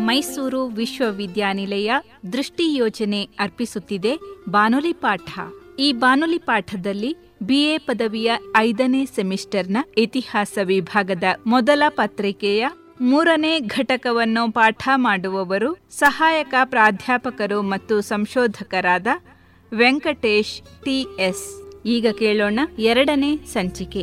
ಮೈಸೂರು ವಿಶ್ವವಿದ್ಯಾನಿಲಯ ದೃಷ್ಟಿ ಯೋಜನೆ ಅರ್ಪಿಸುತ್ತಿದೆ ಬಾನುಲಿ ಪಾಠ ಈ ಬಾನುಲಿ ಪಾಠದಲ್ಲಿ ಬಿಎ ಪದವಿಯ ಐದನೇ ಸೆಮಿಸ್ಟರ್ನ ಇತಿಹಾಸ ವಿಭಾಗದ ಮೊದಲ ಪತ್ರಿಕೆಯ ಮೂರನೇ ಘಟಕವನ್ನು ಪಾಠ ಮಾಡುವವರು ಸಹಾಯಕ ಪ್ರಾಧ್ಯಾಪಕರು ಮತ್ತು ಸಂಶೋಧಕರಾದ ವೆಂಕಟೇಶ್ ಟಿಎಸ್ ಈಗ ಕೇಳೋಣ ಎರಡನೇ ಸಂಚಿಕೆ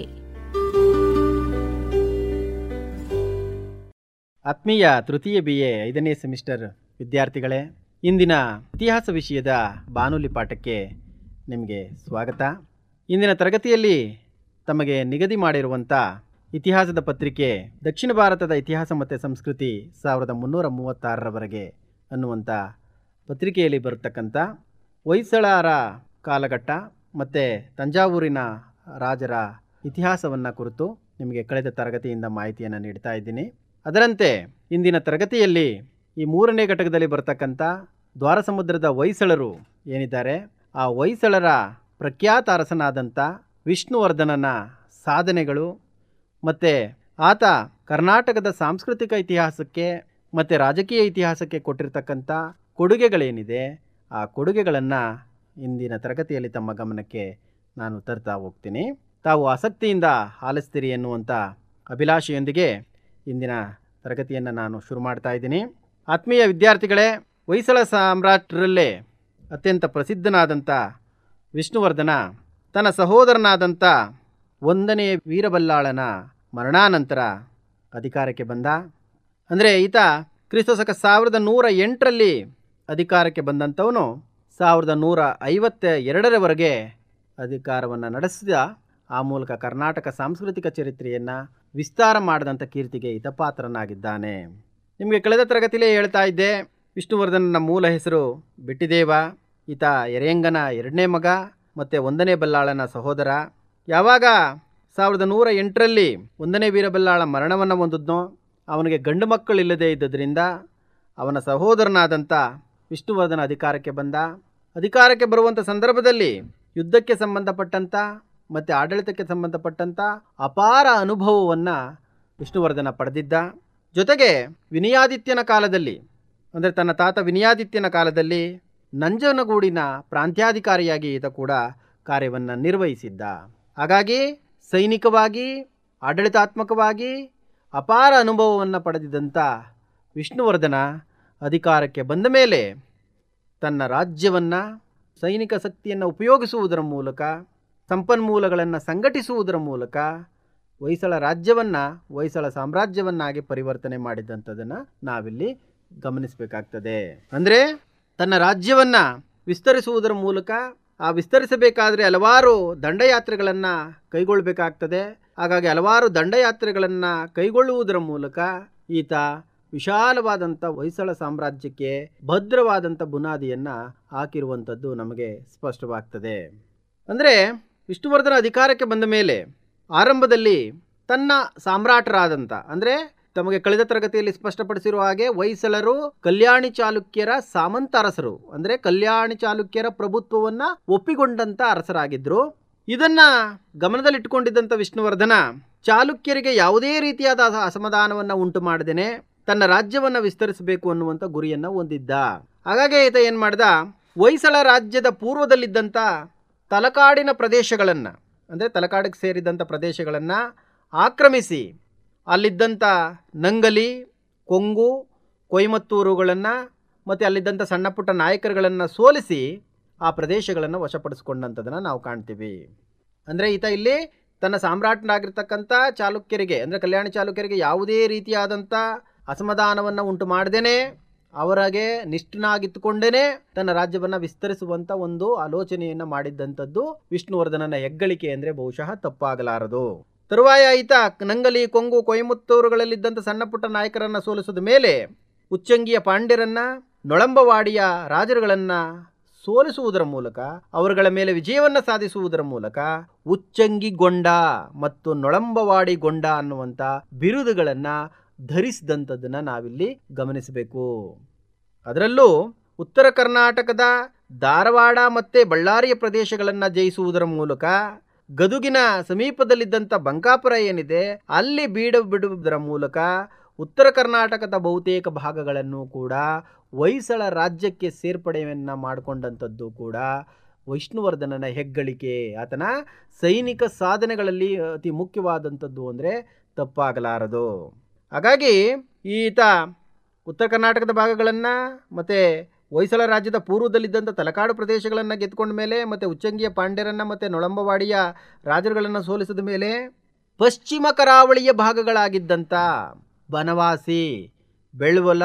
ಆತ್ಮೀಯ ತೃತೀಯ ಬಿ ಎ ಐದನೇ ಸೆಮಿಸ್ಟರ್ ವಿದ್ಯಾರ್ಥಿಗಳೇ ಇಂದಿನ ಇತಿಹಾಸ ವಿಷಯದ ಬಾನುಲಿ ಪಾಠಕ್ಕೆ ನಿಮಗೆ ಸ್ವಾಗತ ಇಂದಿನ ತರಗತಿಯಲ್ಲಿ ತಮಗೆ ನಿಗದಿ ಮಾಡಿರುವಂಥ ಇತಿಹಾಸದ ಪತ್ರಿಕೆ ದಕ್ಷಿಣ ಭಾರತದ ಇತಿಹಾಸ ಮತ್ತು ಸಂಸ್ಕೃತಿ ಸಾವಿರದ ಮುನ್ನೂರ ಮೂವತ್ತಾರರವರೆಗೆ ಅನ್ನುವಂಥ ಪತ್ರಿಕೆಯಲ್ಲಿ ಬರತಕ್ಕಂಥ ಹೊಯ್ಸಳರ ಕಾಲಘಟ್ಟ ಮತ್ತು ತಂಜಾವೂರಿನ ರಾಜರ ಇತಿಹಾಸವನ್ನು ಕುರಿತು ನಿಮಗೆ ಕಳೆದ ತರಗತಿಯಿಂದ ಮಾಹಿತಿಯನ್ನು ನೀಡ್ತಾ ಇದ್ದೀನಿ ಅದರಂತೆ ಇಂದಿನ ತರಗತಿಯಲ್ಲಿ ಈ ಮೂರನೇ ಘಟಕದಲ್ಲಿ ಬರ್ತಕ್ಕಂಥ ದ್ವಾರಸಮುದ್ರದ ಹೊಯ್ಸಳರು ಏನಿದ್ದಾರೆ ಆ ಹೊಯ್ಸಳರ ಪ್ರಖ್ಯಾತ ಅರಸನಾದಂಥ ವಿಷ್ಣುವರ್ಧನನ ಸಾಧನೆಗಳು ಮತ್ತು ಆತ ಕರ್ನಾಟಕದ ಸಾಂಸ್ಕೃತಿಕ ಇತಿಹಾಸಕ್ಕೆ ಮತ್ತು ರಾಜಕೀಯ ಇತಿಹಾಸಕ್ಕೆ ಕೊಟ್ಟಿರ್ತಕ್ಕಂಥ ಕೊಡುಗೆಗಳೇನಿದೆ ಆ ಕೊಡುಗೆಗಳನ್ನು ಇಂದಿನ ತರಗತಿಯಲ್ಲಿ ತಮ್ಮ ಗಮನಕ್ಕೆ ನಾನು ತರ್ತಾ ಹೋಗ್ತೀನಿ ತಾವು ಆಸಕ್ತಿಯಿಂದ ಆಲಿಸ್ತೀರಿ ಎನ್ನುವಂಥ ಅಭಿಲಾಷೆಯೊಂದಿಗೆ ಇಂದಿನ ತರಗತಿಯನ್ನು ನಾನು ಶುರು ಮಾಡ್ತಾ ಇದ್ದೀನಿ ಆತ್ಮೀಯ ವಿದ್ಯಾರ್ಥಿಗಳೇ ಹೊಯ್ಸಳ ಸಾಮ್ರಾಟರಲ್ಲೇ ಅತ್ಯಂತ ಪ್ರಸಿದ್ಧನಾದಂಥ ವಿಷ್ಣುವರ್ಧನ ತನ್ನ ಸಹೋದರನಾದಂಥ ಒಂದನೇ ವೀರಬಲ್ಲಾಳನ ಮರಣಾನಂತರ ಅಧಿಕಾರಕ್ಕೆ ಬಂದ ಅಂದರೆ ಈತ ಕ್ರಿಸ್ತಶಕ ಸಾವಿರದ ನೂರ ಎಂಟರಲ್ಲಿ ಅಧಿಕಾರಕ್ಕೆ ಬಂದಂಥವನು ಸಾವಿರದ ನೂರ ಐವತ್ತ ಎರಡರವರೆಗೆ ಅಧಿಕಾರವನ್ನು ನಡೆಸಿದ ಆ ಮೂಲಕ ಕರ್ನಾಟಕ ಸಾಂಸ್ಕೃತಿಕ ಚರಿತ್ರೆಯನ್ನು ವಿಸ್ತಾರ ಮಾಡಿದಂಥ ಕೀರ್ತಿಗೆ ಈತ ಪಾತ್ರನಾಗಿದ್ದಾನೆ ನಿಮಗೆ ಕಳೆದ ತರಗತಿಲೇ ಹೇಳ್ತಾ ಇದ್ದೆ ವಿಷ್ಣುವರ್ಧನನ ಮೂಲ ಹೆಸರು ಬಿಟ್ಟಿದೇವ ಈತ ಎರೆಯಂಗನ ಎರಡನೇ ಮಗ ಮತ್ತು ಒಂದನೇ ಬಲ್ಲಾಳನ ಸಹೋದರ ಯಾವಾಗ ಸಾವಿರದ ನೂರ ಎಂಟರಲ್ಲಿ ಒಂದನೇ ವೀರಬಲ್ಲಾಳ ಮರಣವನ್ನು ಹೊಂದಿದ್ನೋ ಅವನಿಗೆ ಗಂಡು ಮಕ್ಕಳಿಲ್ಲದೇ ಇದ್ದದರಿಂದ ಅವನ ಸಹೋದರನಾದಂಥ ವಿಷ್ಣುವರ್ಧನ ಅಧಿಕಾರಕ್ಕೆ ಬಂದ ಅಧಿಕಾರಕ್ಕೆ ಬರುವಂಥ ಸಂದರ್ಭದಲ್ಲಿ ಯುದ್ಧಕ್ಕೆ ಸಂಬಂಧಪಟ್ಟಂಥ ಮತ್ತು ಆಡಳಿತಕ್ಕೆ ಸಂಬಂಧಪಟ್ಟಂಥ ಅಪಾರ ಅನುಭವವನ್ನು ವಿಷ್ಣುವರ್ಧನ ಪಡೆದಿದ್ದ ಜೊತೆಗೆ ವಿನಯಾದಿತ್ಯನ ಕಾಲದಲ್ಲಿ ಅಂದರೆ ತನ್ನ ತಾತ ವಿನಯಾದಿತ್ಯನ ಕಾಲದಲ್ಲಿ ನಂಜನಗೂಡಿನ ಪ್ರಾಂತ್ಯಾಧಿಕಾರಿಯಾಗಿ ಈತ ಕೂಡ ಕಾರ್ಯವನ್ನು ನಿರ್ವಹಿಸಿದ್ದ ಹಾಗಾಗಿ ಸೈನಿಕವಾಗಿ ಆಡಳಿತಾತ್ಮಕವಾಗಿ ಅಪಾರ ಅನುಭವವನ್ನು ಪಡೆದಿದ್ದಂಥ ವಿಷ್ಣುವರ್ಧನ ಅಧಿಕಾರಕ್ಕೆ ಬಂದ ಮೇಲೆ ತನ್ನ ರಾಜ್ಯವನ್ನು ಸೈನಿಕ ಶಕ್ತಿಯನ್ನು ಉಪಯೋಗಿಸುವುದರ ಮೂಲಕ ಸಂಪನ್ಮೂಲಗಳನ್ನು ಸಂಘಟಿಸುವುದರ ಮೂಲಕ ಹೊಯ್ಸಳ ರಾಜ್ಯವನ್ನು ಹೊಯ್ಸಳ ಸಾಮ್ರಾಜ್ಯವನ್ನಾಗಿ ಪರಿವರ್ತನೆ ಮಾಡಿದಂಥದ್ದನ್ನು ನಾವಿಲ್ಲಿ ಗಮನಿಸಬೇಕಾಗ್ತದೆ ಅಂದರೆ ತನ್ನ ರಾಜ್ಯವನ್ನು ವಿಸ್ತರಿಸುವುದರ ಮೂಲಕ ಆ ವಿಸ್ತರಿಸಬೇಕಾದರೆ ಹಲವಾರು ದಂಡಯಾತ್ರೆಗಳನ್ನು ಕೈಗೊಳ್ಳಬೇಕಾಗ್ತದೆ ಹಾಗಾಗಿ ಹಲವಾರು ದಂಡಯಾತ್ರೆಗಳನ್ನು ಕೈಗೊಳ್ಳುವುದರ ಮೂಲಕ ಈತ ವಿಶಾಲವಾದಂಥ ಹೊಯ್ಸಳ ಸಾಮ್ರಾಜ್ಯಕ್ಕೆ ಭದ್ರವಾದಂಥ ಬುನಾದಿಯನ್ನು ಹಾಕಿರುವಂಥದ್ದು ನಮಗೆ ಸ್ಪಷ್ಟವಾಗ್ತದೆ ಅಂದರೆ ವಿಷ್ಣುವರ್ಧನ ಅಧಿಕಾರಕ್ಕೆ ಬಂದ ಮೇಲೆ ಆರಂಭದಲ್ಲಿ ತನ್ನ ಸಾಮ್ರಾಟರಾದಂಥ ಅಂದರೆ ತಮಗೆ ಕಳೆದ ತರಗತಿಯಲ್ಲಿ ಸ್ಪಷ್ಟಪಡಿಸಿರುವ ಹಾಗೆ ಹೊಯ್ಸಳರು ಕಲ್ಯಾಣಿ ಚಾಲುಕ್ಯರ ಸಾಮಂತ ಅರಸರು ಅಂದರೆ ಕಲ್ಯಾಣಿ ಚಾಲುಕ್ಯರ ಪ್ರಭುತ್ವವನ್ನು ಒಪ್ಪಿಕೊಂಡಂಥ ಅರಸರಾಗಿದ್ದರು ಇದನ್ನ ಗಮನದಲ್ಲಿಟ್ಟುಕೊಂಡಿದ್ದಂಥ ವಿಷ್ಣುವರ್ಧನ ಚಾಲುಕ್ಯರಿಗೆ ಯಾವುದೇ ರೀತಿಯಾದ ಅಸಮಾಧಾನವನ್ನು ಉಂಟು ಮಾಡದೇನೆ ತನ್ನ ರಾಜ್ಯವನ್ನು ವಿಸ್ತರಿಸಬೇಕು ಅನ್ನುವಂಥ ಗುರಿಯನ್ನು ಹೊಂದಿದ್ದ ಹಾಗಾಗಿ ಈತ ಏನು ಮಾಡ್ದ ಹೊಯ್ಸಳ ರಾಜ್ಯದ ಪೂರ್ವದಲ್ಲಿದ್ದಂಥ ತಲಕಾಡಿನ ಪ್ರದೇಶಗಳನ್ನು ಅಂದರೆ ತಲಕಾಡಿಗೆ ಸೇರಿದಂಥ ಪ್ರದೇಶಗಳನ್ನು ಆಕ್ರಮಿಸಿ ಅಲ್ಲಿದ್ದಂಥ ನಂಗಲಿ ಕೊಂಗು ಕೊಯಮತ್ತೂರುಗಳನ್ನು ಮತ್ತು ಅಲ್ಲಿದ್ದಂಥ ಸಣ್ಣ ಪುಟ್ಟ ನಾಯಕರುಗಳನ್ನು ಸೋಲಿಸಿ ಆ ಪ್ರದೇಶಗಳನ್ನು ವಶಪಡಿಸ್ಕೊಂಡಂಥದ್ದನ್ನು ನಾವು ಕಾಣ್ತೀವಿ ಅಂದರೆ ಈತ ಇಲ್ಲಿ ತನ್ನ ಸಾಮ್ರಾಟನಾಗಿರ್ತಕ್ಕಂಥ ಚಾಲುಕ್ಯರಿಗೆ ಅಂದರೆ ಕಲ್ಯಾಣ ಚಾಲುಕ್ಯರಿಗೆ ಯಾವುದೇ ರೀತಿಯಾದಂಥ ಅಸಮಾಧಾನವನ್ನು ಉಂಟು ಮಾಡದೇನೆ ಅವರಿಗೆ ನಿಷ್ಠನಾಗಿತ್ತುಕೊಂಡೇ ತನ್ನ ರಾಜ್ಯವನ್ನು ವಿಸ್ತರಿಸುವಂಥ ಒಂದು ಆಲೋಚನೆಯನ್ನು ಮಾಡಿದ್ದಂಥದ್ದು ವಿಷ್ಣುವರ್ಧನನ ಹೆಗ್ಗಳಿಕೆ ಅಂದರೆ ಬಹುಶಃ ತಪ್ಪಾಗಲಾರದು ತರುವಾಯ ಈತ ನಂಗಲಿ ಕೊಂಗು ಕೊಯಮತ್ತೂರುಗಳಲ್ಲಿದ್ದಂಥ ಸಣ್ಣ ಪುಟ್ಟ ನಾಯಕರನ್ನು ಸೋಲಿಸಿದ ಮೇಲೆ ಉಚ್ಚಂಗಿಯ ಪಾಂಡ್ಯರನ್ನ ನೊಳಂಬವಾಡಿಯ ರಾಜರುಗಳನ್ನು ಸೋಲಿಸುವುದರ ಮೂಲಕ ಅವರುಗಳ ಮೇಲೆ ವಿಜಯವನ್ನು ಸಾಧಿಸುವುದರ ಮೂಲಕ ಉಚ್ಚಂಗಿಗೊಂಡ ಮತ್ತು ನೊಳಂಬವಾಡಿಗೊಂಡ ಅನ್ನುವಂಥ ಬಿರುದುಗಳನ್ನು ಧರಿಸಿದಂಥದ್ದನ್ನು ನಾವಿಲ್ಲಿ ಗಮನಿಸಬೇಕು ಅದರಲ್ಲೂ ಉತ್ತರ ಕರ್ನಾಟಕದ ಧಾರವಾಡ ಮತ್ತು ಬಳ್ಳಾರಿಯ ಪ್ರದೇಶಗಳನ್ನು ಜಯಿಸುವುದರ ಮೂಲಕ ಗದುಗಿನ ಸಮೀಪದಲ್ಲಿದ್ದಂಥ ಬಂಕಾಪುರ ಏನಿದೆ ಅಲ್ಲಿ ಬೀಡು ಬಿಡುವುದರ ಮೂಲಕ ಉತ್ತರ ಕರ್ನಾಟಕದ ಬಹುತೇಕ ಭಾಗಗಳನ್ನು ಕೂಡ ಹೊಯ್ಸಳ ರಾಜ್ಯಕ್ಕೆ ಸೇರ್ಪಡೆಯನ್ನು ಮಾಡಿಕೊಂಡಂಥದ್ದು ಕೂಡ ವಿಷ್ಣುವರ್ಧನನ ಹೆಗ್ಗಳಿಕೆ ಆತನ ಸೈನಿಕ ಸಾಧನೆಗಳಲ್ಲಿ ಅತಿ ಮುಖ್ಯವಾದಂಥದ್ದು ಅಂದರೆ ತಪ್ಪಾಗಲಾರದು ಹಾಗಾಗಿ ಈತ ಉತ್ತರ ಕರ್ನಾಟಕದ ಭಾಗಗಳನ್ನು ಮತ್ತು ಹೊಯ್ಸಳ ರಾಜ್ಯದ ಪೂರ್ವದಲ್ಲಿದ್ದಂಥ ತಲಕಾಡು ಪ್ರದೇಶಗಳನ್ನು ಗೆದ್ಕೊಂಡ ಮೇಲೆ ಮತ್ತು ಉಚ್ಚಂಗಿಯ ಪಾಂಡ್ಯರನ್ನು ಮತ್ತು ನೊಳಂಬವಾಡಿಯ ರಾಜರುಗಳನ್ನು ಸೋಲಿಸಿದ ಮೇಲೆ ಪಶ್ಚಿಮ ಕರಾವಳಿಯ ಭಾಗಗಳಾಗಿದ್ದಂಥ ಬನವಾಸಿ ಬೆಳ್ವಲ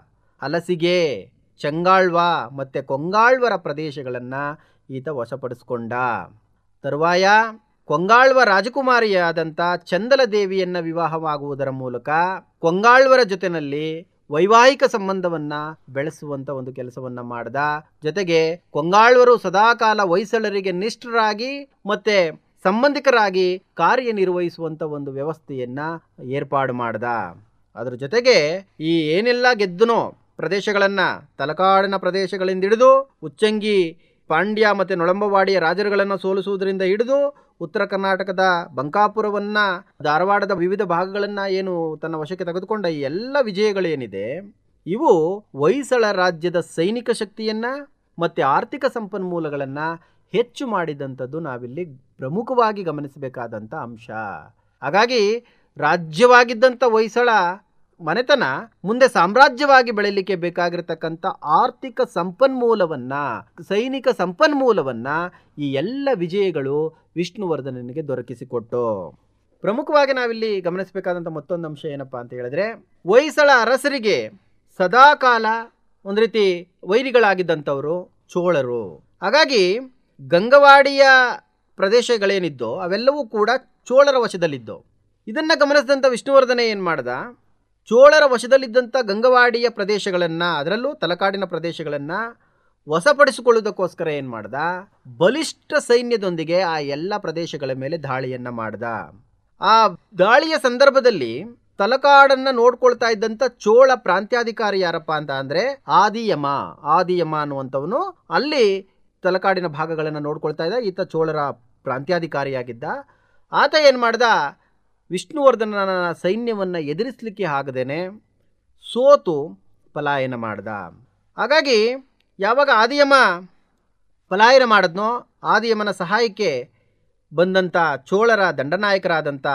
ಹಲಸಿಗೆ ಚಂಗಾಳ್ವ ಮತ್ತು ಕೊಂಗಾಳ್ವರ ಪ್ರದೇಶಗಳನ್ನು ಈತ ವಶಪಡಿಸ್ಕೊಂಡ ತರುವಾಯ ಕೊಂಗಾಳ್ವ ರಾಜಕುಮಾರಿಯಾದಂಥ ಚಂದಲ ದೇವಿಯನ್ನು ವಿವಾಹವಾಗುವುದರ ಮೂಲಕ ಕೊಂಗಾಳ್ವರ ಜೊತೆಯಲ್ಲಿ ವೈವಾಹಿಕ ಸಂಬಂಧವನ್ನ ಬೆಳೆಸುವಂತ ಒಂದು ಕೆಲಸವನ್ನ ಮಾಡ್ದ ಜೊತೆಗೆ ಕೊಂಗಾಳ್ವರು ಸದಾಕಾಲ ಹೊಯ್ಸಳರಿಗೆ ನಿಷ್ಠರಾಗಿ ಮತ್ತೆ ಸಂಬಂಧಿಕರಾಗಿ ಕಾರ್ಯನಿರ್ವಹಿಸುವಂತ ಒಂದು ವ್ಯವಸ್ಥೆಯನ್ನ ಏರ್ಪಾಡು ಮಾಡ್ದ ಅದ್ರ ಜೊತೆಗೆ ಈ ಏನೆಲ್ಲ ಗೆದ್ದನೋ ಪ್ರದೇಶಗಳನ್ನ ತಲಕಾಡಿನ ಪ್ರದೇಶಗಳಿಂದ ಹಿಡಿದು ಉಚ್ಚಂಗಿ ಪಾಂಡ್ಯ ಮತ್ತು ನೊಳಂಬವಾಡಿಯ ರಾಜರುಗಳನ್ನು ಸೋಲಿಸುವುದರಿಂದ ಹಿಡಿದು ಉತ್ತರ ಕರ್ನಾಟಕದ ಬಂಕಾಪುರವನ್ನ ಧಾರವಾಡದ ವಿವಿಧ ಭಾಗಗಳನ್ನ ಏನು ತನ್ನ ವಶಕ್ಕೆ ತೆಗೆದುಕೊಂಡ ಈ ಎಲ್ಲ ವಿಜಯಗಳೇನಿದೆ ಇವು ಹೊಯ್ಸಳ ರಾಜ್ಯದ ಸೈನಿಕ ಶಕ್ತಿಯನ್ನ ಮತ್ತೆ ಆರ್ಥಿಕ ಸಂಪನ್ಮೂಲಗಳನ್ನ ಹೆಚ್ಚು ಮಾಡಿದಂಥದ್ದು ನಾವಿಲ್ಲಿ ಪ್ರಮುಖವಾಗಿ ಗಮನಿಸಬೇಕಾದಂಥ ಅಂಶ ಹಾಗಾಗಿ ರಾಜ್ಯವಾಗಿದ್ದಂಥ ಹೊಯ್ಸಳ ಮನೆತನ ಮುಂದೆ ಸಾಮ್ರಾಜ್ಯವಾಗಿ ಬೆಳೀಲಿಕ್ಕೆ ಬೇಕಾಗಿರತಕ್ಕಂಥ ಆರ್ಥಿಕ ಸಂಪನ್ಮೂಲವನ್ನ ಸೈನಿಕ ಸಂಪನ್ಮೂಲವನ್ನ ಈ ಎಲ್ಲ ವಿಜಯಗಳು ವಿಷ್ಣುವರ್ಧನನಿಗೆ ದೊರಕಿಸಿಕೊಟ್ಟು ಪ್ರಮುಖವಾಗಿ ನಾವಿಲ್ಲಿ ಗಮನಿಸಬೇಕಾದಂಥ ಮತ್ತೊಂದು ಅಂಶ ಏನಪ್ಪಾ ಅಂತ ಹೇಳಿದ್ರೆ ಹೊಯ್ಸಳ ಅರಸರಿಗೆ ಸದಾಕಾಲ ಒಂದು ರೀತಿ ವೈರಿಗಳಾಗಿದ್ದಂಥವರು ಚೋಳರು ಹಾಗಾಗಿ ಗಂಗವಾಡಿಯ ಪ್ರದೇಶಗಳೇನಿದ್ದೋ ಅವೆಲ್ಲವೂ ಕೂಡ ಚೋಳರ ವಶದಲ್ಲಿದ್ದವು ಇದನ್ನ ಗಮನಿಸಿದಂಥ ವಿಷ್ಣುವರ್ಧನ ಏನು ಮಾಡ್ದ ಚೋಳರ ವಶದಲ್ಲಿದ್ದಂಥ ಗಂಗವಾಡಿಯ ಪ್ರದೇಶಗಳನ್ನು ಅದರಲ್ಲೂ ತಲಕಾಡಿನ ಪ್ರದೇಶಗಳನ್ನು ವಶಪಡಿಸಿಕೊಳ್ಳುವುದಕ್ಕೋಸ್ಕರ ಏನು ಮಾಡ್ದ ಬಲಿಷ್ಠ ಸೈನ್ಯದೊಂದಿಗೆ ಆ ಎಲ್ಲ ಪ್ರದೇಶಗಳ ಮೇಲೆ ದಾಳಿಯನ್ನು ಮಾಡ್ದ ಆ ದಾಳಿಯ ಸಂದರ್ಭದಲ್ಲಿ ತಲಕಾಡನ್ನ ನೋಡ್ಕೊಳ್ತಾ ಇದ್ದಂಥ ಚೋಳ ಪ್ರಾಂತ್ಯಾಧಿಕಾರಿ ಯಾರಪ್ಪ ಅಂತ ಅಂದರೆ ಆದಿಯಮ ಆದಿಯಮ ಅನ್ನುವಂಥವನು ಅಲ್ಲಿ ತಲಕಾಡಿನ ಭಾಗಗಳನ್ನು ನೋಡ್ಕೊಳ್ತಾ ಇದ್ದ ಈತ ಚೋಳರ ಪ್ರಾಂತ್ಯಾಧಿಕಾರಿಯಾಗಿದ್ದ ಆತ ಏನು ಮಾಡ್ದ ವಿಷ್ಣುವರ್ಧನನ ಸೈನ್ಯವನ್ನು ಎದುರಿಸಲಿಕ್ಕೆ ಆಗದೇನೆ ಸೋತು ಪಲಾಯನ ಮಾಡ್ದ ಹಾಗಾಗಿ ಯಾವಾಗ ಆದಿಯಮ ಪಲಾಯನ ಮಾಡಿದ್ನೋ ಆದಿಯಮನ ಸಹಾಯಕ್ಕೆ ಬಂದಂಥ ಚೋಳರ ದಂಡನಾಯಕರಾದಂಥ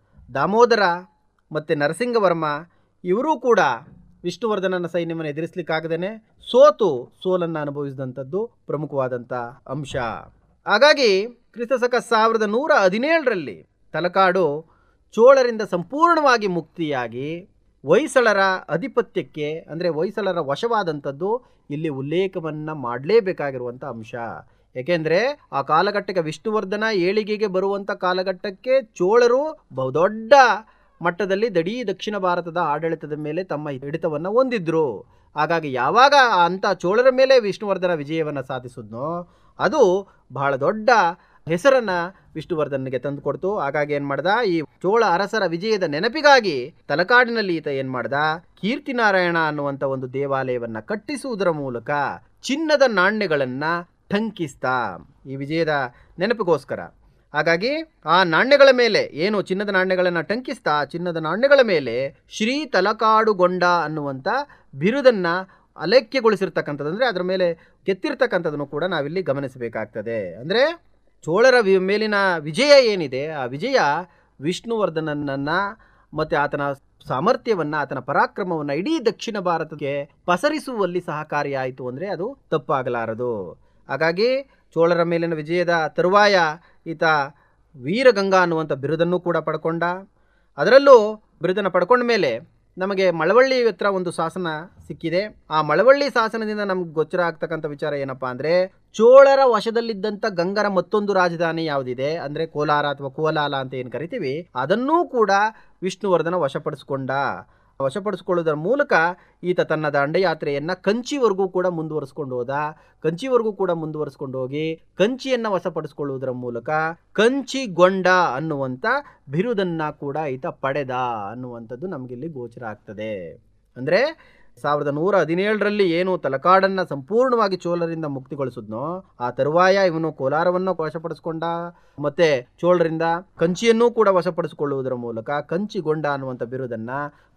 ದಾಮೋದರ ಮತ್ತು ನರಸಿಂಗವರ್ಮ ಇವರೂ ಕೂಡ ವಿಷ್ಣುವರ್ಧನನ ಸೈನ್ಯವನ್ನು ಎದುರಿಸಲಿಕ್ಕಾಗದೇನೆ ಸೋತು ಸೋಲನ್ನು ಅನುಭವಿಸಿದಂಥದ್ದು ಪ್ರಮುಖವಾದಂಥ ಅಂಶ ಹಾಗಾಗಿ ಕ್ರಿಸ್ತಶಕ ಸಾವಿರದ ನೂರ ಹದಿನೇಳರಲ್ಲಿ ತಲಕಾಡು ಚೋಳರಿಂದ ಸಂಪೂರ್ಣವಾಗಿ ಮುಕ್ತಿಯಾಗಿ ಹೊಯ್ಸಳರ ಅಧಿಪತ್ಯಕ್ಕೆ ಅಂದರೆ ಹೊಯ್ಸಳರ ವಶವಾದಂಥದ್ದು ಇಲ್ಲಿ ಉಲ್ಲೇಖವನ್ನು ಮಾಡಲೇಬೇಕಾಗಿರುವಂಥ ಅಂಶ ಏಕೆಂದರೆ ಆ ಕಾಲಘಟ್ಟಕ್ಕೆ ವಿಷ್ಣುವರ್ಧನ ಏಳಿಗೆಗೆ ಬರುವಂಥ ಕಾಲಘಟ್ಟಕ್ಕೆ ಚೋಳರು ಬಹುದೊಡ್ಡ ಮಟ್ಟದಲ್ಲಿ ದಡೀ ದಕ್ಷಿಣ ಭಾರತದ ಆಡಳಿತದ ಮೇಲೆ ತಮ್ಮ ಹಿಡಿತವನ್ನು ಹೊಂದಿದ್ರು ಹಾಗಾಗಿ ಯಾವಾಗ ಅಂಥ ಚೋಳರ ಮೇಲೆ ವಿಷ್ಣುವರ್ಧನ ವಿಜಯವನ್ನು ಸಾಧಿಸಿದ್ನೋ ಅದು ಬಹಳ ದೊಡ್ಡ ಹೆಸರನ್ನ ವಿಷ್ಣುವರ್ಧನ್ಗೆ ತಂದುಕೊಡ್ತು ಹಾಗಾಗಿ ಏನ್ ಮಾಡ್ದ ಈ ಚೋಳ ಅರಸರ ವಿಜಯದ ನೆನಪಿಗಾಗಿ ತಲಕಾಡಿನಲ್ಲಿ ಈತ ಏನ್ ಮಾಡ್ದ ಕೀರ್ತಿನಾರಾಯಣ ಅನ್ನುವಂಥ ಒಂದು ದೇವಾಲಯವನ್ನ ಕಟ್ಟಿಸುವುದರ ಮೂಲಕ ಚಿನ್ನದ ನಾಣ್ಯಗಳನ್ನ ಟಂಕಿಸ್ತಾ ಈ ವಿಜಯದ ನೆನಪಿಗೋಸ್ಕರ ಹಾಗಾಗಿ ಆ ನಾಣ್ಯಗಳ ಮೇಲೆ ಏನು ಚಿನ್ನದ ನಾಣ್ಯಗಳನ್ನು ಟಂಕಿಸ್ತಾ ಚಿನ್ನದ ನಾಣ್ಯಗಳ ಮೇಲೆ ಶ್ರೀ ತಲಕಾಡುಗೊಂಡ ಅನ್ನುವಂಥ ಬಿರುದನ್ನ ಅಲೈಕ್ಯಗೊಳಿಸಿರ್ತಕ್ಕಂಥದ್ದು ಅಂದರೆ ಅದರ ಮೇಲೆ ಕೆತ್ತಿರ್ತಕ್ಕಂಥದ್ದನ್ನು ಕೂಡ ನಾವಿಲ್ಲಿ ಗಮನಿಸಬೇಕಾಗ್ತದೆ ಅಂದರೆ ಚೋಳರ ವಿ ಮೇಲಿನ ವಿಜಯ ಏನಿದೆ ಆ ವಿಜಯ ವಿಷ್ಣುವರ್ಧನನನ್ನು ಮತ್ತು ಆತನ ಸಾಮರ್ಥ್ಯವನ್ನು ಆತನ ಪರಾಕ್ರಮವನ್ನು ಇಡೀ ದಕ್ಷಿಣ ಭಾರತಕ್ಕೆ ಪಸರಿಸುವಲ್ಲಿ ಸಹಕಾರಿಯಾಯಿತು ಅಂದರೆ ಅದು ತಪ್ಪಾಗಲಾರದು ಹಾಗಾಗಿ ಚೋಳರ ಮೇಲಿನ ವಿಜಯದ ತರುವಾಯ ಈತ ವೀರಗಂಗಾ ಅನ್ನುವಂಥ ಬಿರುದನ್ನು ಕೂಡ ಪಡ್ಕೊಂಡ ಅದರಲ್ಲೂ ಬಿರುದನ್ನು ಪಡ್ಕೊಂಡ ಮೇಲೆ ನಮಗೆ ಮಳವಳ್ಳಿ ಹತ್ರ ಒಂದು ಶಾಸನ ಸಿಕ್ಕಿದೆ ಆ ಮಳವಳ್ಳಿ ಶಾಸನದಿಂದ ನಮ್ಗೆ ಗೋಚರ ಆಗ್ತಕ್ಕಂಥ ವಿಚಾರ ಏನಪ್ಪಾ ಅಂದರೆ ಚೋಳರ ವಶದಲ್ಲಿದ್ದಂಥ ಗಂಗರ ಮತ್ತೊಂದು ರಾಜಧಾನಿ ಯಾವುದಿದೆ ಅಂದರೆ ಕೋಲಾರ ಅಥವಾ ಕೋಲಾಲ ಅಂತ ಏನು ಕರಿತೀವಿ ಅದನ್ನೂ ಕೂಡ ವಿಷ್ಣುವರ್ಧನ ವಶಪಡಿಸ್ಕೊಂಡ ವಶಪಡಿಸ್ಕೊಳ್ಳೋದರ ಮೂಲಕ ಈತ ತನ್ನ ದಂಡಯಾತ್ರೆಯನ್ನು ಕಂಚಿವರೆಗೂ ಕೂಡ ಮುಂದುವರಿಸ್ಕೊಂಡು ಹೋದ ಕಂಚಿವರೆಗೂ ಕೂಡ ಮುಂದುವರಿಸ್ಕೊಂಡು ಹೋಗಿ ಕಂಚಿಯನ್ನು ವಶಪಡಿಸ್ಕೊಳ್ಳುವುದರ ಮೂಲಕ ಕಂಚಿಗೊಂಡ ಅನ್ನುವಂಥ ಬಿರುದನ್ನ ಕೂಡ ಈತ ಪಡೆದ ಅನ್ನುವಂಥದ್ದು ನಮಗಿಲ್ಲಿ ಗೋಚರ ಆಗ್ತದೆ ಅಂದರೆ ಸಾವಿರದ ನೂರ ಹದಿನೇಳರಲ್ಲಿ ಏನು ತಲಕಾಡನ್ನು ಸಂಪೂರ್ಣವಾಗಿ ಚೋಳರಿಂದ ಮುಕ್ತಿಗೊಳಿಸಿದ್ನೋ ಆ ತರುವಾಯ ಇವನು ಕೋಲಾರವನ್ನು ವಶಪಡಿಸ್ಕೊಂಡ ಮತ್ತೆ ಚೋಳರಿಂದ ಕಂಚಿಯನ್ನೂ ಕೂಡ ವಶಪಡಿಸಿಕೊಳ್ಳುವುದರ ಮೂಲಕ ಕಂಚಿಗೊಂಡ ಅನ್ನುವಂಥ ಬಿರುದನ್ನ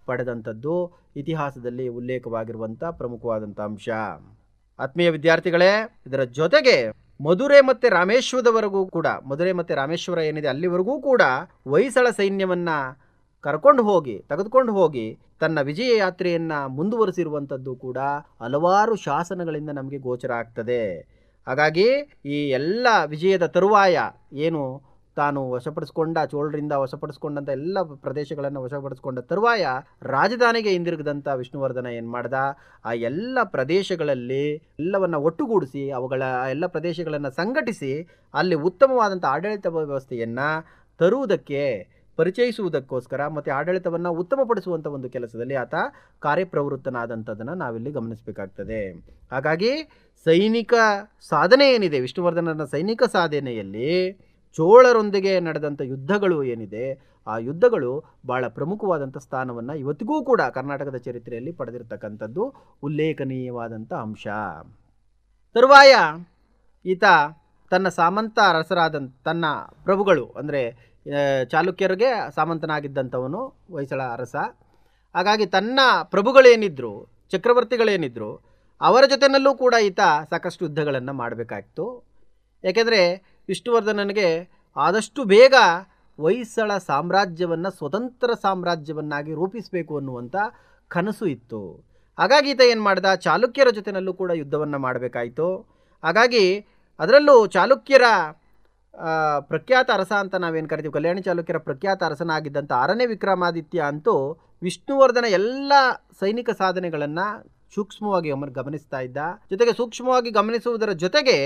ಪಡೆದಂಥದ್ದು ಇತಿಹಾಸದಲ್ಲಿ ಉಲ್ಲೇಖವಾಗಿರುವಂಥ ಪ್ರಮುಖವಾದಂಥ ಅಂಶ ಆತ್ಮೀಯ ವಿದ್ಯಾರ್ಥಿಗಳೇ ಇದರ ಜೊತೆಗೆ ಮಧುರೆ ಮತ್ತು ರಾಮೇಶ್ವರದವರೆಗೂ ಕೂಡ ಮಧುರೆ ಮತ್ತು ರಾಮೇಶ್ವರ ಏನಿದೆ ಅಲ್ಲಿವರೆಗೂ ಕೂಡ ಹೊಯ್ಸಳ ಸೈನ್ಯವನ್ನ ಕರ್ಕೊಂಡು ಹೋಗಿ ತೆಗೆದುಕೊಂಡು ಹೋಗಿ ತನ್ನ ವಿಜಯ ಯಾತ್ರೆಯನ್ನ ಮುಂದುವರಿಸಿರುವಂಥದ್ದು ಕೂಡ ಹಲವಾರು ಶಾಸನಗಳಿಂದ ನಮಗೆ ಗೋಚರ ಆಗ್ತದೆ ಹಾಗಾಗಿ ಈ ಎಲ್ಲ ವಿಜಯದ ತರುವಾಯ ಏನು ತಾನು ವಶಪಡಿಸ್ಕೊಂಡ ಚೋಳರಿಂದ ವಶಪಡಿಸ್ಕೊಂಡಂಥ ಎಲ್ಲ ಪ್ರದೇಶಗಳನ್ನು ವಶಪಡಿಸ್ಕೊಂಡ ತರುವಾಯ ರಾಜಧಾನಿಗೆ ಹಿಂದಿರುಗದಂಥ ವಿಷ್ಣುವರ್ಧನ ಏನು ಮಾಡ್ದ ಆ ಎಲ್ಲ ಪ್ರದೇಶಗಳಲ್ಲಿ ಎಲ್ಲವನ್ನ ಒಟ್ಟುಗೂಡಿಸಿ ಅವುಗಳ ಆ ಎಲ್ಲ ಪ್ರದೇಶಗಳನ್ನು ಸಂಘಟಿಸಿ ಅಲ್ಲಿ ಉತ್ತಮವಾದಂಥ ಆಡಳಿತ ವ್ಯವಸ್ಥೆಯನ್ನು ತರುವುದಕ್ಕೆ ಪರಿಚಯಿಸುವುದಕ್ಕೋಸ್ಕರ ಮತ್ತು ಆಡಳಿತವನ್ನು ಉತ್ತಮಪಡಿಸುವಂಥ ಒಂದು ಕೆಲಸದಲ್ಲಿ ಆತ ಕಾರ್ಯಪ್ರವೃತ್ತನಾದಂಥದ್ದನ್ನು ನಾವಿಲ್ಲಿ ಗಮನಿಸಬೇಕಾಗ್ತದೆ ಹಾಗಾಗಿ ಸೈನಿಕ ಸಾಧನೆ ಏನಿದೆ ವಿಷ್ಣುವರ್ಧನನ ಸೈನಿಕ ಸಾಧನೆಯಲ್ಲಿ ಚೋಳರೊಂದಿಗೆ ನಡೆದಂಥ ಯುದ್ಧಗಳು ಏನಿದೆ ಆ ಯುದ್ಧಗಳು ಬಹಳ ಪ್ರಮುಖವಾದಂಥ ಸ್ಥಾನವನ್ನು ಇವತ್ತಿಗೂ ಕೂಡ ಕರ್ನಾಟಕದ ಚರಿತ್ರೆಯಲ್ಲಿ ಪಡೆದಿರತಕ್ಕಂಥದ್ದು ಉಲ್ಲೇಖನೀಯವಾದಂಥ ಅಂಶ ತರುವಾಯ ಈತ ತನ್ನ ಸಾಮಂತ ಅರಸರಾದ ತನ್ನ ಪ್ರಭುಗಳು ಅಂದರೆ ಚಾಲುಕ್ಯರಿಗೆ ಸಾಮಂತನಾಗಿದ್ದಂಥವನು ಹೊಯ್ಸಳ ಅರಸ ಹಾಗಾಗಿ ತನ್ನ ಪ್ರಭುಗಳೇನಿದ್ರು ಚಕ್ರವರ್ತಿಗಳೇನಿದ್ರು ಅವರ ಜೊತೆಯಲ್ಲೂ ಕೂಡ ಈತ ಸಾಕಷ್ಟು ಯುದ್ಧಗಳನ್ನು ಮಾಡಬೇಕಾಗಿತ್ತು ಯಾಕೆಂದರೆ ವಿಷ್ಣುವರ್ಧನನಿಗೆ ಆದಷ್ಟು ಬೇಗ ಹೊಯ್ಸಳ ಸಾಮ್ರಾಜ್ಯವನ್ನು ಸ್ವತಂತ್ರ ಸಾಮ್ರಾಜ್ಯವನ್ನಾಗಿ ರೂಪಿಸಬೇಕು ಅನ್ನುವಂಥ ಕನಸು ಇತ್ತು ಹಾಗಾಗಿ ಈತ ಏನು ಮಾಡ್ದ ಚಾಲುಕ್ಯರ ಜೊತೆಯಲ್ಲೂ ಕೂಡ ಯುದ್ಧವನ್ನು ಮಾಡಬೇಕಾಯಿತು ಹಾಗಾಗಿ ಅದರಲ್ಲೂ ಚಾಲುಕ್ಯರ ಆ, ಪ್ರಖ್ಯಾತ ಅರಸ ಅಂತ ನಾವೇನು ಕರಿತೀವಿ ಕಲ್ಯಾಣಿ ಚಾಲುಕ್ಯರ ಪ್ರಖ್ಯಾತ ಅರಸನಾಗಿದ್ದಂಥ ಆರನೇ ವಿಕ್ರಮಾದಿತ್ಯ ಅಂತೂ ವಿಷ್ಣುವರ್ಧನ ಎಲ್ಲ ಸೈನಿಕ ಸಾಧನೆಗಳನ್ನು ಸೂಕ್ಷ್ಮವಾಗಿ ಗಮನ ಗಮನಿಸ್ತಾ ಇದ್ದ ಜೊತೆಗೆ ಸೂಕ್ಷ್ಮವಾಗಿ ಗಮನಿಸುವುದರ ಜೊತೆಗೆ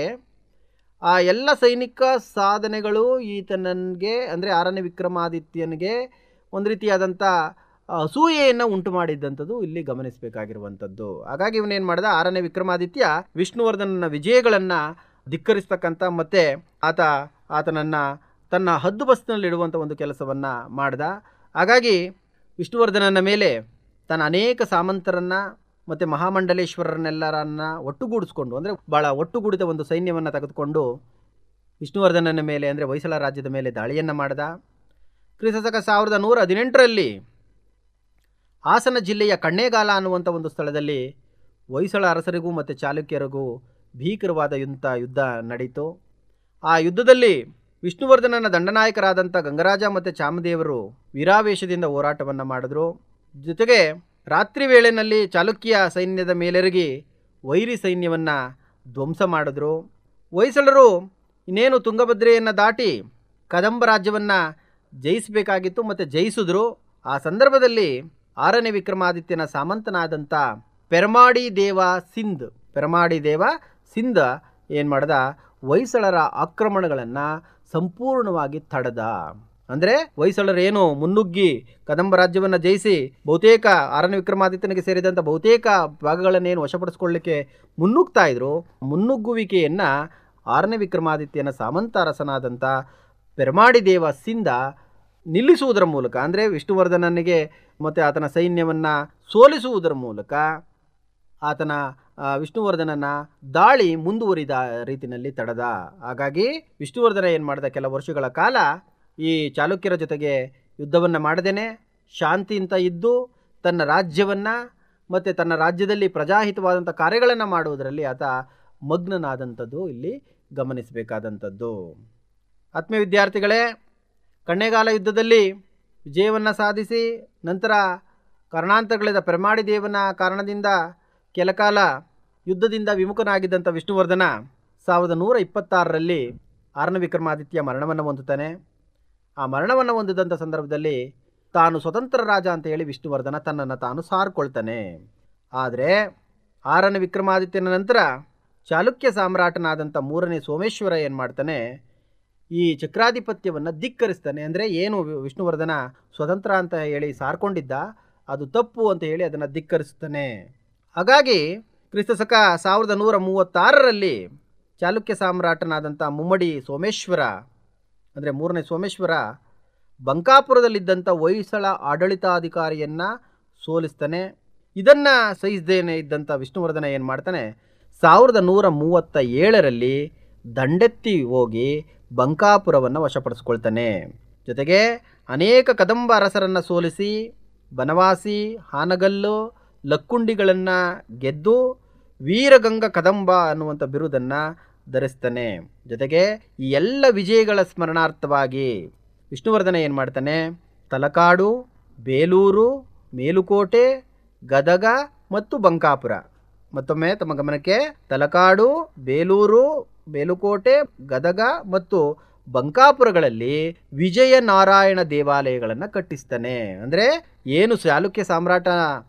ಆ ಎಲ್ಲ ಸೈನಿಕ ಸಾಧನೆಗಳು ಈತನಿಗೆ ಅಂದರೆ ಆರನೇ ವಿಕ್ರಮಾದಿತ್ಯನಿಗೆ ಒಂದು ರೀತಿಯಾದಂಥ ಅಸೂಯೆಯನ್ನು ಉಂಟು ಮಾಡಿದ್ದಂಥದ್ದು ಇಲ್ಲಿ ಗಮನಿಸಬೇಕಾಗಿರುವಂಥದ್ದು ಹಾಗಾಗಿ ಇವನೇನು ಮಾಡ್ದ ಆರನೇ ವಿಕ್ರಮಾದಿತ್ಯ ವಿಷ್ಣುವರ್ಧನನ ವಿಜಯಗಳನ್ನು ಧಿಕ್ಕರಿಸ್ತಕ್ಕಂಥ ಮತ್ತು ಆತ ಆತನನ್ನು ತನ್ನ ಹದ್ದು ಬಸ್ನಲ್ಲಿಡುವಂಥ ಒಂದು ಕೆಲಸವನ್ನು ಮಾಡ್ದ ಹಾಗಾಗಿ ವಿಷ್ಣುವರ್ಧನನ ಮೇಲೆ ತನ್ನ ಅನೇಕ ಸಾಮಂತರನ್ನು ಮತ್ತು ಮಹಾಮಂಡಲೇಶ್ವರರನ್ನೆಲ್ಲರನ್ನ ಒಟ್ಟುಗೂಡಿಸ್ಕೊಂಡು ಅಂದರೆ ಭಾಳ ಒಟ್ಟುಗೂಡಿದ ಒಂದು ಸೈನ್ಯವನ್ನು ತೆಗೆದುಕೊಂಡು ವಿಷ್ಣುವರ್ಧನನ ಮೇಲೆ ಅಂದರೆ ಹೊಯ್ಸಳ ರಾಜ್ಯದ ಮೇಲೆ ದಾಳಿಯನ್ನು ಮಾಡ್ದ ಕ್ರಿಸ್ತಶಕ ಸಾವಿರದ ನೂರ ಹದಿನೆಂಟರಲ್ಲಿ ಹಾಸನ ಜಿಲ್ಲೆಯ ಕಣ್ಣೇಗಾಲ ಅನ್ನುವಂಥ ಒಂದು ಸ್ಥಳದಲ್ಲಿ ಹೊಯ್ಸಳ ಅರಸರಿಗೂ ಮತ್ತು ಚಾಲುಕ್ಯರಿಗೂ ಭೀಕರವಾದ ಯುದ್ಧ ಯುದ್ಧ ನಡೀತು ಆ ಯುದ್ಧದಲ್ಲಿ ವಿಷ್ಣುವರ್ಧನನ ದಂಡನಾಯಕರಾದಂಥ ಗಂಗರಾಜ ಮತ್ತು ಚಾಮದೇವರು ವೀರಾವೇಶದಿಂದ ಹೋರಾಟವನ್ನು ಮಾಡಿದ್ರು ಜೊತೆಗೆ ರಾತ್ರಿ ವೇಳೆಯಲ್ಲಿ ಚಾಲುಕ್ಯ ಸೈನ್ಯದ ಮೇಲೆರಗಿ ವೈರಿ ಸೈನ್ಯವನ್ನು ಧ್ವಂಸ ಮಾಡಿದ್ರು ಹೊಯ್ಸಳರು ಇನ್ನೇನು ತುಂಗಭದ್ರೆಯನ್ನು ದಾಟಿ ಕದಂಬ ರಾಜ್ಯವನ್ನು ಜಯಿಸಬೇಕಾಗಿತ್ತು ಮತ್ತು ಜಯಿಸಿದ್ರು ಆ ಸಂದರ್ಭದಲ್ಲಿ ಆರನೇ ವಿಕ್ರಮಾದಿತ್ಯನ ಸಾಮಂತನಾದಂಥ ಪೆರಮಾಡಿ ದೇವ ಸಿಂಧ್ ಪೆರಮಾಡಿ ದೇವ ಸಿಂಧ ಏನು ಮಾಡ್ದ ಹೊಯ್ಸಳರ ಆಕ್ರಮಣಗಳನ್ನು ಸಂಪೂರ್ಣವಾಗಿ ತಡೆದ ಅಂದರೆ ಹೊಯ್ಸಳರೇನು ಮುನ್ನುಗ್ಗಿ ಕದಂಬ ರಾಜ್ಯವನ್ನು ಜಯಿಸಿ ಬಹುತೇಕ ಆರನೇ ವಿಕ್ರಮಾದಿತ್ಯನಿಗೆ ಸೇರಿದಂಥ ಬಹುತೇಕ ಭಾಗಗಳನ್ನೇನು ವಶಪಡಿಸ್ಕೊಳ್ಳಿಕ್ಕೆ ಮುನ್ನುಗ್ತಾ ಇದ್ರು ಮುನ್ನುಗ್ಗುವಿಕೆಯನ್ನು ಆರನೇ ವಿಕ್ರಮಾದಿತ್ಯನ ಸಾಮಂತ ಅರಸನಾದಂಥ ಪೆರಮಾಡಿ ದೇವ ಸಿಂಧ ನಿಲ್ಲಿಸುವುದರ ಮೂಲಕ ಅಂದರೆ ವಿಷ್ಣುವರ್ಧನನಿಗೆ ಮತ್ತು ಆತನ ಸೈನ್ಯವನ್ನು ಸೋಲಿಸುವುದರ ಮೂಲಕ ಆತನ ಆ, ವಿಷ್ಣುವರ್ಧನನ ದಾಳಿ ಮುಂದುವರಿದ ರೀತಿಯಲ್ಲಿ ತಡೆದ ಹಾಗಾಗಿ ವಿಷ್ಣುವರ್ಧನ ಏನು ಮಾಡಿದ ಕೆಲ ವರ್ಷಗಳ ಕಾಲ ಈ ಚಾಲುಕ್ಯರ ಜೊತೆಗೆ ಯುದ್ಧವನ್ನು ಮಾಡದೇನೆ ಶಾಂತಿಯಿಂದ ಇದ್ದು ತನ್ನ ರಾಜ್ಯವನ್ನು ಮತ್ತು ತನ್ನ ರಾಜ್ಯದಲ್ಲಿ ಪ್ರಜಾಹಿತವಾದಂಥ ಕಾರ್ಯಗಳನ್ನು ಮಾಡುವುದರಲ್ಲಿ ಆತ ಮಗ್ನನಾದಂಥದ್ದು ಇಲ್ಲಿ ಗಮನಿಸಬೇಕಾದಂಥದ್ದು ಆತ್ಮೀಯ ವಿದ್ಯಾರ್ಥಿಗಳೇ ಕಣ್ಣೇಗಾಲ ಯುದ್ಧದಲ್ಲಿ ವಿಜಯವನ್ನು ಸಾಧಿಸಿ ನಂತರ ಕರ್ಣಾಂತರಗಳಿದ ಪೆರಮಾಡಿ ದೇವನ ಕಾರಣದಿಂದ ಕೆಲಕಾಲ ಯುದ್ಧದಿಂದ ವಿಮುಖನಾಗಿದ್ದಂಥ ವಿಷ್ಣುವರ್ಧನ ಸಾವಿರದ ನೂರ ಇಪ್ಪತ್ತಾರರಲ್ಲಿ ಆರನೇ ವಿಕ್ರಮಾದಿತ್ಯ ಮರಣವನ್ನು ಹೊಂದುತ್ತಾನೆ ಆ ಮರಣವನ್ನು ಹೊಂದಿದಂಥ ಸಂದರ್ಭದಲ್ಲಿ ತಾನು ಸ್ವತಂತ್ರ ರಾಜ ಅಂತ ಹೇಳಿ ವಿಷ್ಣುವರ್ಧನ ತನ್ನನ್ನು ತಾನು ಸಾರ್ಕೊಳ್ತಾನೆ ಆದರೆ ಆರನೇ ವಿಕ್ರಮಾದಿತ್ಯನ ನಂತರ ಚಾಲುಕ್ಯ ಸಾಮ್ರಾಟನಾದಂಥ ಮೂರನೇ ಸೋಮೇಶ್ವರ ಏನು ಮಾಡ್ತಾನೆ ಈ ಚಕ್ರಾಧಿಪತ್ಯವನ್ನು ಧಿಕ್ಕರಿಸ್ತಾನೆ ಅಂದರೆ ಏನು ವಿ- ವಿಷ್ಣುವರ್ಧನ ಸ್ವತಂತ್ರ ಅಂತ ಹೇಳಿ ಸಾರ್ಕೊಂಡಿದ್ದ ಅದು ತಪ್ಪು ಅಂತ ಹೇಳಿ ಅದನ್ನು ಧಿಕ್ಕರಿಸ್ತಾನೆ ಹಾಗಾಗಿ ಕ್ರಿಸ್ತಶಕ ಸಾವಿರದ ನೂರ ಮೂವತ್ತಾರರಲ್ಲಿ ಚಾಲುಕ್ಯ ಸಾಮ್ರಾಟನಾದಂಥ ಮುಮ್ಮಡಿ ಸೋಮೇಶ್ವರ ಅಂದರೆ ಮೂರನೇ ಸೋಮೇಶ್ವರ ಬಂಕಾಪುರದಲ್ಲಿದ್ದಂಥ ಹೊಯ್ಸಳ ಆಡಳಿತಾಧಿಕಾರಿಯನ್ನು ಸೋಲಿಸ್ತಾನೆ ಇದನ್ನು ಸಹಿಸದೇನೆ ಇದ್ದಂಥ ವಿಷ್ಣುವರ್ಧನ ಏನು ಮಾಡ್ತಾನೆ ಸಾವಿರದ ನೂರ ಮೂವತ್ತ ಏಳರಲ್ಲಿ ದಂಡೆತ್ತಿ ಹೋಗಿ ಬಂಕಾಪುರವನ್ನು ವಶಪಡಿಸ್ಕೊಳ್ತಾನೆ ಜೊತೆಗೆ ಅನೇಕ ಕದಂಬ ಅರಸರನ್ನು ಸೋಲಿಸಿ ಬನವಾಸಿ ಹಾನಗಲ್ಲು ಲಕ್ಕುಂಡಿಗಳನ್ನು ಗೆದ್ದು ವೀರಗಂಗ ಕದಂಬ ಅನ್ನುವಂಥ ಬಿರುದನ್ನು ಧರಿಸ್ತಾನೆ ಜೊತೆಗೆ ಈ ಎಲ್ಲ ವಿಜಯಗಳ ಸ್ಮರಣಾರ್ಥವಾಗಿ ವಿಷ್ಣುವರ್ಧನ ಏನು ಮಾಡ್ತಾನೆ ತಲಕಾಡು ಬೇಲೂರು ಮೇಲುಕೋಟೆ ಗದಗ ಮತ್ತು ಬಂಕಾಪುರ ಮತ್ತೊಮ್ಮೆ ತಮ್ಮ ಗಮನಕ್ಕೆ ತಲಕಾಡು ಬೇಲೂರು ಮೇಲುಕೋಟೆ ಗದಗ ಮತ್ತು ಬಂಕಾಪುರಗಳಲ್ಲಿ ವಿಜಯ ನಾರಾಯಣ ದೇವಾಲಯಗಳನ್ನು ಕಟ್ಟಿಸ್ತಾನೆ ಅಂದರೆ ಏನು ಚಾಲುಕ್ಯ ಸಾಮ್ರಾಟ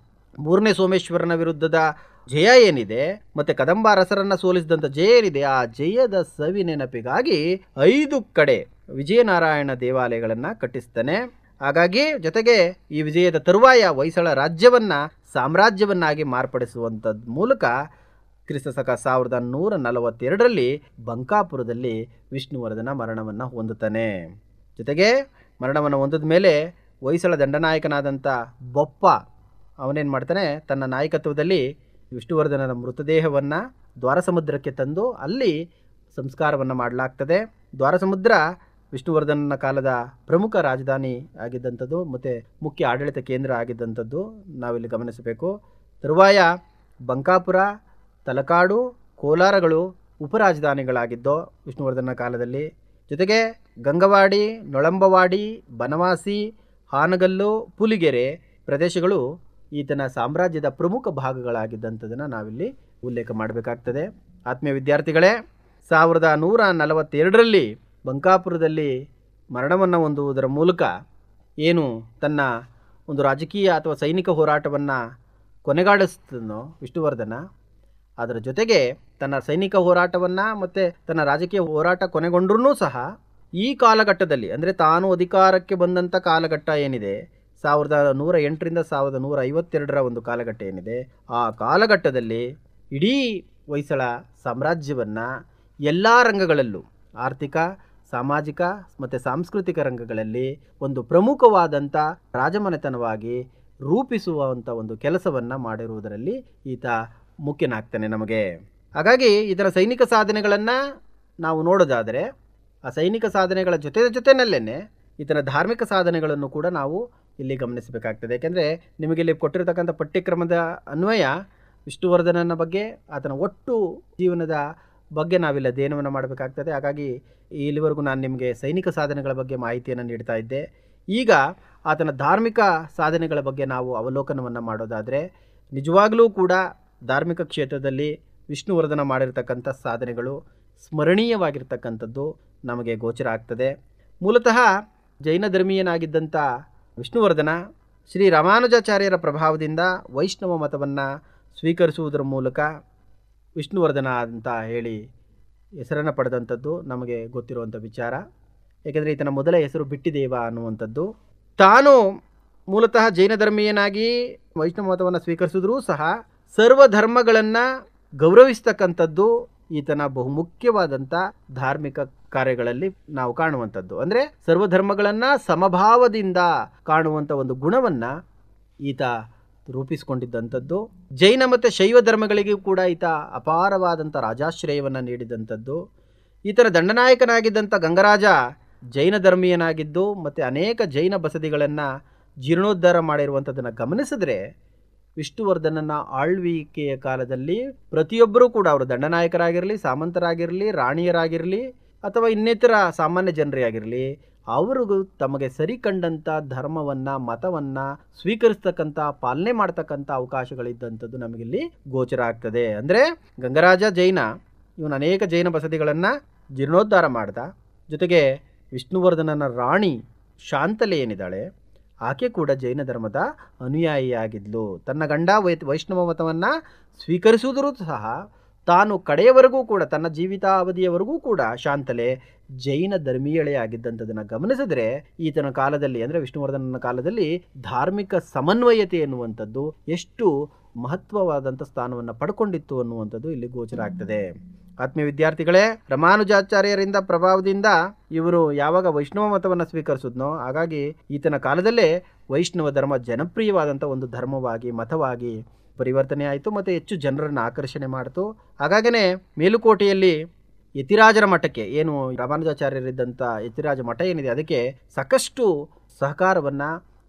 ಮೂರನೇ ಸೋಮೇಶ್ವರನ ವಿರುದ್ಧದ ಜಯ ಏನಿದೆ ಮತ್ತೆ ಕದಂಬ ಅರಸರನ್ನ ಸೋಲಿಸಿದಂಥ ಜಯ ಏನಿದೆ ಆ ಜಯದ ಸವಿ ನೆನಪಿಗಾಗಿ ಐದು ಕಡೆ ವಿಜಯನಾರಾಯಣ ದೇವಾಲಯಗಳನ್ನು ಕಟ್ಟಿಸ್ತಾನೆ ಹಾಗಾಗಿ ಜೊತೆಗೆ ಈ ವಿಜಯದ ತರುವಾಯ ಹೊಯ್ಸಳ ರಾಜ್ಯವನ್ನ ಸಾಮ್ರಾಜ್ಯವನ್ನಾಗಿ ಮಾರ್ಪಡಿಸುವಂಥದ್ ಮೂಲಕ ಕ್ರಿಸ್ತ ಶಕ ಸಾವಿರದ ನೂರ ನಲವತ್ತೆರಡರಲ್ಲಿ ಬಂಕಾಪುರದಲ್ಲಿ ವಿಷ್ಣುವರ್ಧನ ಮರಣವನ್ನು ಹೊಂದುತ್ತಾನೆ ಜೊತೆಗೆ ಮರಣವನ್ನು ಹೊಂದಿದ ಮೇಲೆ ಹೊಯ್ಸಳ ದಂಡನಾಯಕನಾದಂಥ ಬೊಪ್ಪ ಅವನೇನು ಮಾಡ್ತಾನೆ ತನ್ನ ನಾಯಕತ್ವದಲ್ಲಿ ವಿಷ್ಣುವರ್ಧನನ ಮೃತದೇಹವನ್ನು ದ್ವಾರಸಮುದ್ರಕ್ಕೆ ತಂದು ಅಲ್ಲಿ ಸಂಸ್ಕಾರವನ್ನು ಮಾಡಲಾಗ್ತದೆ ದ್ವಾರಸಮುದ್ರ ವಿಷ್ಣುವರ್ಧನನ ಕಾಲದ ಪ್ರಮುಖ ರಾಜಧಾನಿ ಆಗಿದ್ದಂಥದ್ದು ಮತ್ತು ಮುಖ್ಯ ಆಡಳಿತ ಕೇಂದ್ರ ಆಗಿದ್ದಂಥದ್ದು ನಾವಿಲ್ಲಿ ಗಮನಿಸಬೇಕು ತರುವಾಯ ಬಂಕಾಪುರ ತಲಕಾಡು ಕೋಲಾರಗಳು ಉಪರಾಜಧಾನಿಗಳಾಗಿದ್ದೋ ವಿಷ್ಣುವರ್ಧನ ಕಾಲದಲ್ಲಿ ಜೊತೆಗೆ ಗಂಗವಾಡಿ ನೊಳಂಬವಾಡಿ ಬನವಾಸಿ ಹಾನಗಲ್ಲು ಪುಲಿಗೆರೆ ಪ್ರದೇಶಗಳು ಈತನ ಸಾಮ್ರಾಜ್ಯದ ಪ್ರಮುಖ ಭಾಗಗಳಾಗಿದ್ದಂಥದ್ದನ್ನು ನಾವಿಲ್ಲಿ ಉಲ್ಲೇಖ ಮಾಡಬೇಕಾಗ್ತದೆ ಆತ್ಮೀಯ ವಿದ್ಯಾರ್ಥಿಗಳೇ ಸಾವಿರದ ನೂರ ನಲವತ್ತೆರಡರಲ್ಲಿ ಬಂಕಾಪುರದಲ್ಲಿ ಮರಣವನ್ನು ಹೊಂದುವುದರ ಮೂಲಕ ಏನು ತನ್ನ ಒಂದು ರಾಜಕೀಯ ಅಥವಾ ಸೈನಿಕ ಹೋರಾಟವನ್ನು ಕೊನೆಗಾಡಿಸ್ತನೋ ವಿಷ್ಣುವರ್ಧನ ಅದರ ಜೊತೆಗೆ ತನ್ನ ಸೈನಿಕ ಹೋರಾಟವನ್ನು ಮತ್ತು ತನ್ನ ರಾಜಕೀಯ ಹೋರಾಟ ಕೊನೆಗೊಂಡ್ರೂ ಸಹ ಈ ಕಾಲಘಟ್ಟದಲ್ಲಿ ಅಂದರೆ ತಾನು ಅಧಿಕಾರಕ್ಕೆ ಬಂದಂಥ ಕಾಲಘಟ್ಟ ಏನಿದೆ ಸಾವಿರದ ನೂರ ಎಂಟರಿಂದ ಸಾವಿರದ ನೂರ ಐವತ್ತೆರಡರ ಒಂದು ಕಾಲಘಟ್ಟ ಏನಿದೆ ಆ ಕಾಲಘಟ್ಟದಲ್ಲಿ ಇಡೀ ಹೊಯ್ಸಳ ಸಾಮ್ರಾಜ್ಯವನ್ನು ಎಲ್ಲ ರಂಗಗಳಲ್ಲೂ ಆರ್ಥಿಕ ಸಾಮಾಜಿಕ ಮತ್ತು ಸಾಂಸ್ಕೃತಿಕ ರಂಗಗಳಲ್ಲಿ ಒಂದು ಪ್ರಮುಖವಾದಂಥ ರಾಜಮನೆತನವಾಗಿ ರೂಪಿಸುವಂಥ ಒಂದು ಕೆಲಸವನ್ನು ಮಾಡಿರುವುದರಲ್ಲಿ ಈತ ಮುಖ್ಯನಾಗ್ತಾನೆ ನಮಗೆ ಹಾಗಾಗಿ ಇದರ ಸೈನಿಕ ಸಾಧನೆಗಳನ್ನು ನಾವು ನೋಡೋದಾದರೆ ಆ ಸೈನಿಕ ಸಾಧನೆಗಳ ಜೊತೆ ಜೊತೆಯಲ್ಲೇ ಈತನ ಧಾರ್ಮಿಕ ಸಾಧನೆಗಳನ್ನು ಕೂಡ ನಾವು ಇಲ್ಲಿ ಗಮನಿಸಬೇಕಾಗ್ತದೆ ಯಾಕೆಂದರೆ ನಿಮಗೆ ಇಲ್ಲಿ ಕೊಟ್ಟಿರತಕ್ಕಂಥ ಪಠ್ಯಕ್ರಮದ ಅನ್ವಯ ವಿಷ್ಣುವರ್ಧನನ ಬಗ್ಗೆ ಆತನ ಒಟ್ಟು ಜೀವನದ ಬಗ್ಗೆ ನಾವಿಲ್ಲಿ ಅಧ್ಯಯನವನ್ನು ಮಾಡಬೇಕಾಗ್ತದೆ ಹಾಗಾಗಿ ಇಲ್ಲಿವರೆಗೂ ನಾನು ನಿಮಗೆ ಸೈನಿಕ ಸಾಧನೆಗಳ ಬಗ್ಗೆ ಮಾಹಿತಿಯನ್ನು ನೀಡ್ತಾ ಇದ್ದೆ ಈಗ ಆತನ ಧಾರ್ಮಿಕ ಸಾಧನೆಗಳ ಬಗ್ಗೆ ನಾವು ಅವಲೋಕನವನ್ನು ಮಾಡೋದಾದರೆ ನಿಜವಾಗಲೂ ಕೂಡ ಧಾರ್ಮಿಕ ಕ್ಷೇತ್ರದಲ್ಲಿ ವಿಷ್ಣುವರ್ಧನ ಮಾಡಿರ್ತಕ್ಕಂಥ ಸಾಧನೆಗಳು ಸ್ಮರಣೀಯವಾಗಿರ್ತಕ್ಕಂಥದ್ದು ನಮಗೆ ಗೋಚರ ಆಗ್ತದೆ ಮೂಲತಃ ಜೈನ ಧರ್ಮೀಯನಾಗಿದ್ದಂಥ ವಿಷ್ಣುವರ್ಧನ ಶ್ರೀ ರಾಮಾನುಜಾಚಾರ್ಯರ ಪ್ರಭಾವದಿಂದ ವೈಷ್ಣವ ಮತವನ್ನು ಸ್ವೀಕರಿಸುವುದರ ಮೂಲಕ ವಿಷ್ಣುವರ್ಧನ ಅಂತ ಹೇಳಿ ಹೆಸರನ್ನು ಪಡೆದಂಥದ್ದು ನಮಗೆ ಗೊತ್ತಿರುವಂಥ ವಿಚಾರ ಏಕೆಂದರೆ ಈತನ ಮೊದಲ ಹೆಸರು ಬಿಟ್ಟಿದೇವ ಅನ್ನುವಂಥದ್ದು ತಾನು ಮೂಲತಃ ಜೈನ ಧರ್ಮೀಯನಾಗಿ ವೈಷ್ಣವ ಮತವನ್ನು ಸ್ವೀಕರಿಸಿದ್ರೂ ಸಹ ಸರ್ವಧರ್ಮಗಳನ್ನು ಗೌರವಿಸ್ತಕ್ಕಂಥದ್ದು ಈತನ ಬಹುಮುಖ್ಯವಾದಂಥ ಧಾರ್ಮಿಕ ಕಾರ್ಯಗಳಲ್ಲಿ ನಾವು ಕಾಣುವಂಥದ್ದು ಅಂದರೆ ಸರ್ವಧರ್ಮಗಳನ್ನು ಸಮಭಾವದಿಂದ ಕಾಣುವಂಥ ಒಂದು ಗುಣವನ್ನು ಈತ ರೂಪಿಸಿಕೊಂಡಿದ್ದಂಥದ್ದು ಜೈನ ಮತ್ತು ಶೈವ ಧರ್ಮಗಳಿಗೂ ಕೂಡ ಈತ ಅಪಾರವಾದಂಥ ರಾಜಾಶ್ರಯವನ್ನು ನೀಡಿದಂಥದ್ದು ಈತನ ದಂಡನಾಯಕನಾಗಿದ್ದಂಥ ಗಂಗರಾಜ ಜೈನ ಧರ್ಮೀಯನಾಗಿದ್ದು ಮತ್ತು ಅನೇಕ ಜೈನ ಬಸದಿಗಳನ್ನು ಜೀರ್ಣೋದ್ಧಾರ ಮಾಡಿರುವಂಥದ್ದನ್ನು ಗಮನಿಸಿದ್ರೆ ವಿಷ್ಣುವರ್ಧನನ ಆಳ್ವಿಕೆಯ ಕಾಲದಲ್ಲಿ ಪ್ರತಿಯೊಬ್ಬರೂ ಕೂಡ ಅವರು ದಂಡನಾಯಕರಾಗಿರಲಿ ಸಾಮಂತರಾಗಿರಲಿ ರಾಣಿಯರಾಗಿರಲಿ ಅಥವಾ ಇನ್ನಿತರ ಸಾಮಾನ್ಯ ಜನರೇ ಆಗಿರಲಿ ಅವ್ರಿಗೂ ತಮಗೆ ಸರಿ ಕಂಡಂಥ ಧರ್ಮವನ್ನು ಮತವನ್ನು ಸ್ವೀಕರಿಸ್ತಕ್ಕಂಥ ಪಾಲನೆ ಮಾಡ್ತಕ್ಕಂಥ ಅವಕಾಶಗಳಿದ್ದಂಥದ್ದು ನಮಗಿಲ್ಲಿ ಗೋಚರ ಆಗ್ತದೆ ಅಂದರೆ ಗಂಗರಾಜ ಜೈನ ಇವನು ಅನೇಕ ಜೈನ ಬಸದಿಗಳನ್ನು ಜೀರ್ಣೋದ್ಧಾರ ಮಾಡ್ದ ಜೊತೆಗೆ ವಿಷ್ಣುವರ್ಧನನ ರಾಣಿ ಶಾಂತಲೆ ಏನಿದ್ದಾಳೆ ಆಕೆ ಕೂಡ ಜೈನ ಧರ್ಮದ ಅನುಯಾಯಿಯಾಗಿದ್ಲು ತನ್ನ ಗಂಡ ವೈ ವೈಷ್ಣವ ಮತವನ್ನು ಸ್ವೀಕರಿಸುವುದರೂ ಸಹ ತಾನು ಕಡೆಯವರೆಗೂ ಕೂಡ ತನ್ನ ಜೀವಿತಾವಧಿಯವರೆಗೂ ಕೂಡ ಶಾಂತಲೆ ಜೈನ ಧರ್ಮೀಯಳೇ ಆಗಿದ್ದಂಥದ್ದನ್ನು ಗಮನಿಸಿದ್ರೆ ಈತನ ಕಾಲದಲ್ಲಿ ಅಂದರೆ ವಿಷ್ಣುವರ್ಧನನ ಕಾಲದಲ್ಲಿ ಧಾರ್ಮಿಕ ಸಮನ್ವಯತೆ ಎನ್ನುವಂಥದ್ದು ಎಷ್ಟು ಮಹತ್ವವಾದಂಥ ಸ್ಥಾನವನ್ನು ಪಡ್ಕೊಂಡಿತ್ತು ಅನ್ನುವಂಥದ್ದು ಇಲ್ಲಿ ಗೋಚರ ಆಗ್ತದೆ ಆತ್ಮೀಯ ವಿದ್ಯಾರ್ಥಿಗಳೇ ರಮಾನುಜಾಚಾರ್ಯರಿಂದ ಪ್ರಭಾವದಿಂದ ಇವರು ಯಾವಾಗ ವೈಷ್ಣವ ಮತವನ್ನು ಸ್ವೀಕರಿಸಿದ್ನೋ ಹಾಗಾಗಿ ಈತನ ಕಾಲದಲ್ಲೇ ವೈಷ್ಣವ ಧರ್ಮ ಜನಪ್ರಿಯವಾದಂಥ ಒಂದು ಧರ್ಮವಾಗಿ ಮತವಾಗಿ ಪರಿವರ್ತನೆ ಆಯಿತು ಮತ್ತು ಹೆಚ್ಚು ಜನರನ್ನು ಆಕರ್ಷಣೆ ಮಾಡಿತು ಹಾಗಾಗೇ ಮೇಲುಕೋಟೆಯಲ್ಲಿ ಯತಿರಾಜರ ಮಠಕ್ಕೆ ಏನು ರಾಮಾನುಜಾಚಾರ್ಯರಿದ್ದಂಥ ಯತಿರಾಜ ಮಠ ಏನಿದೆ ಅದಕ್ಕೆ ಸಾಕಷ್ಟು ಸಹಕಾರವನ್ನು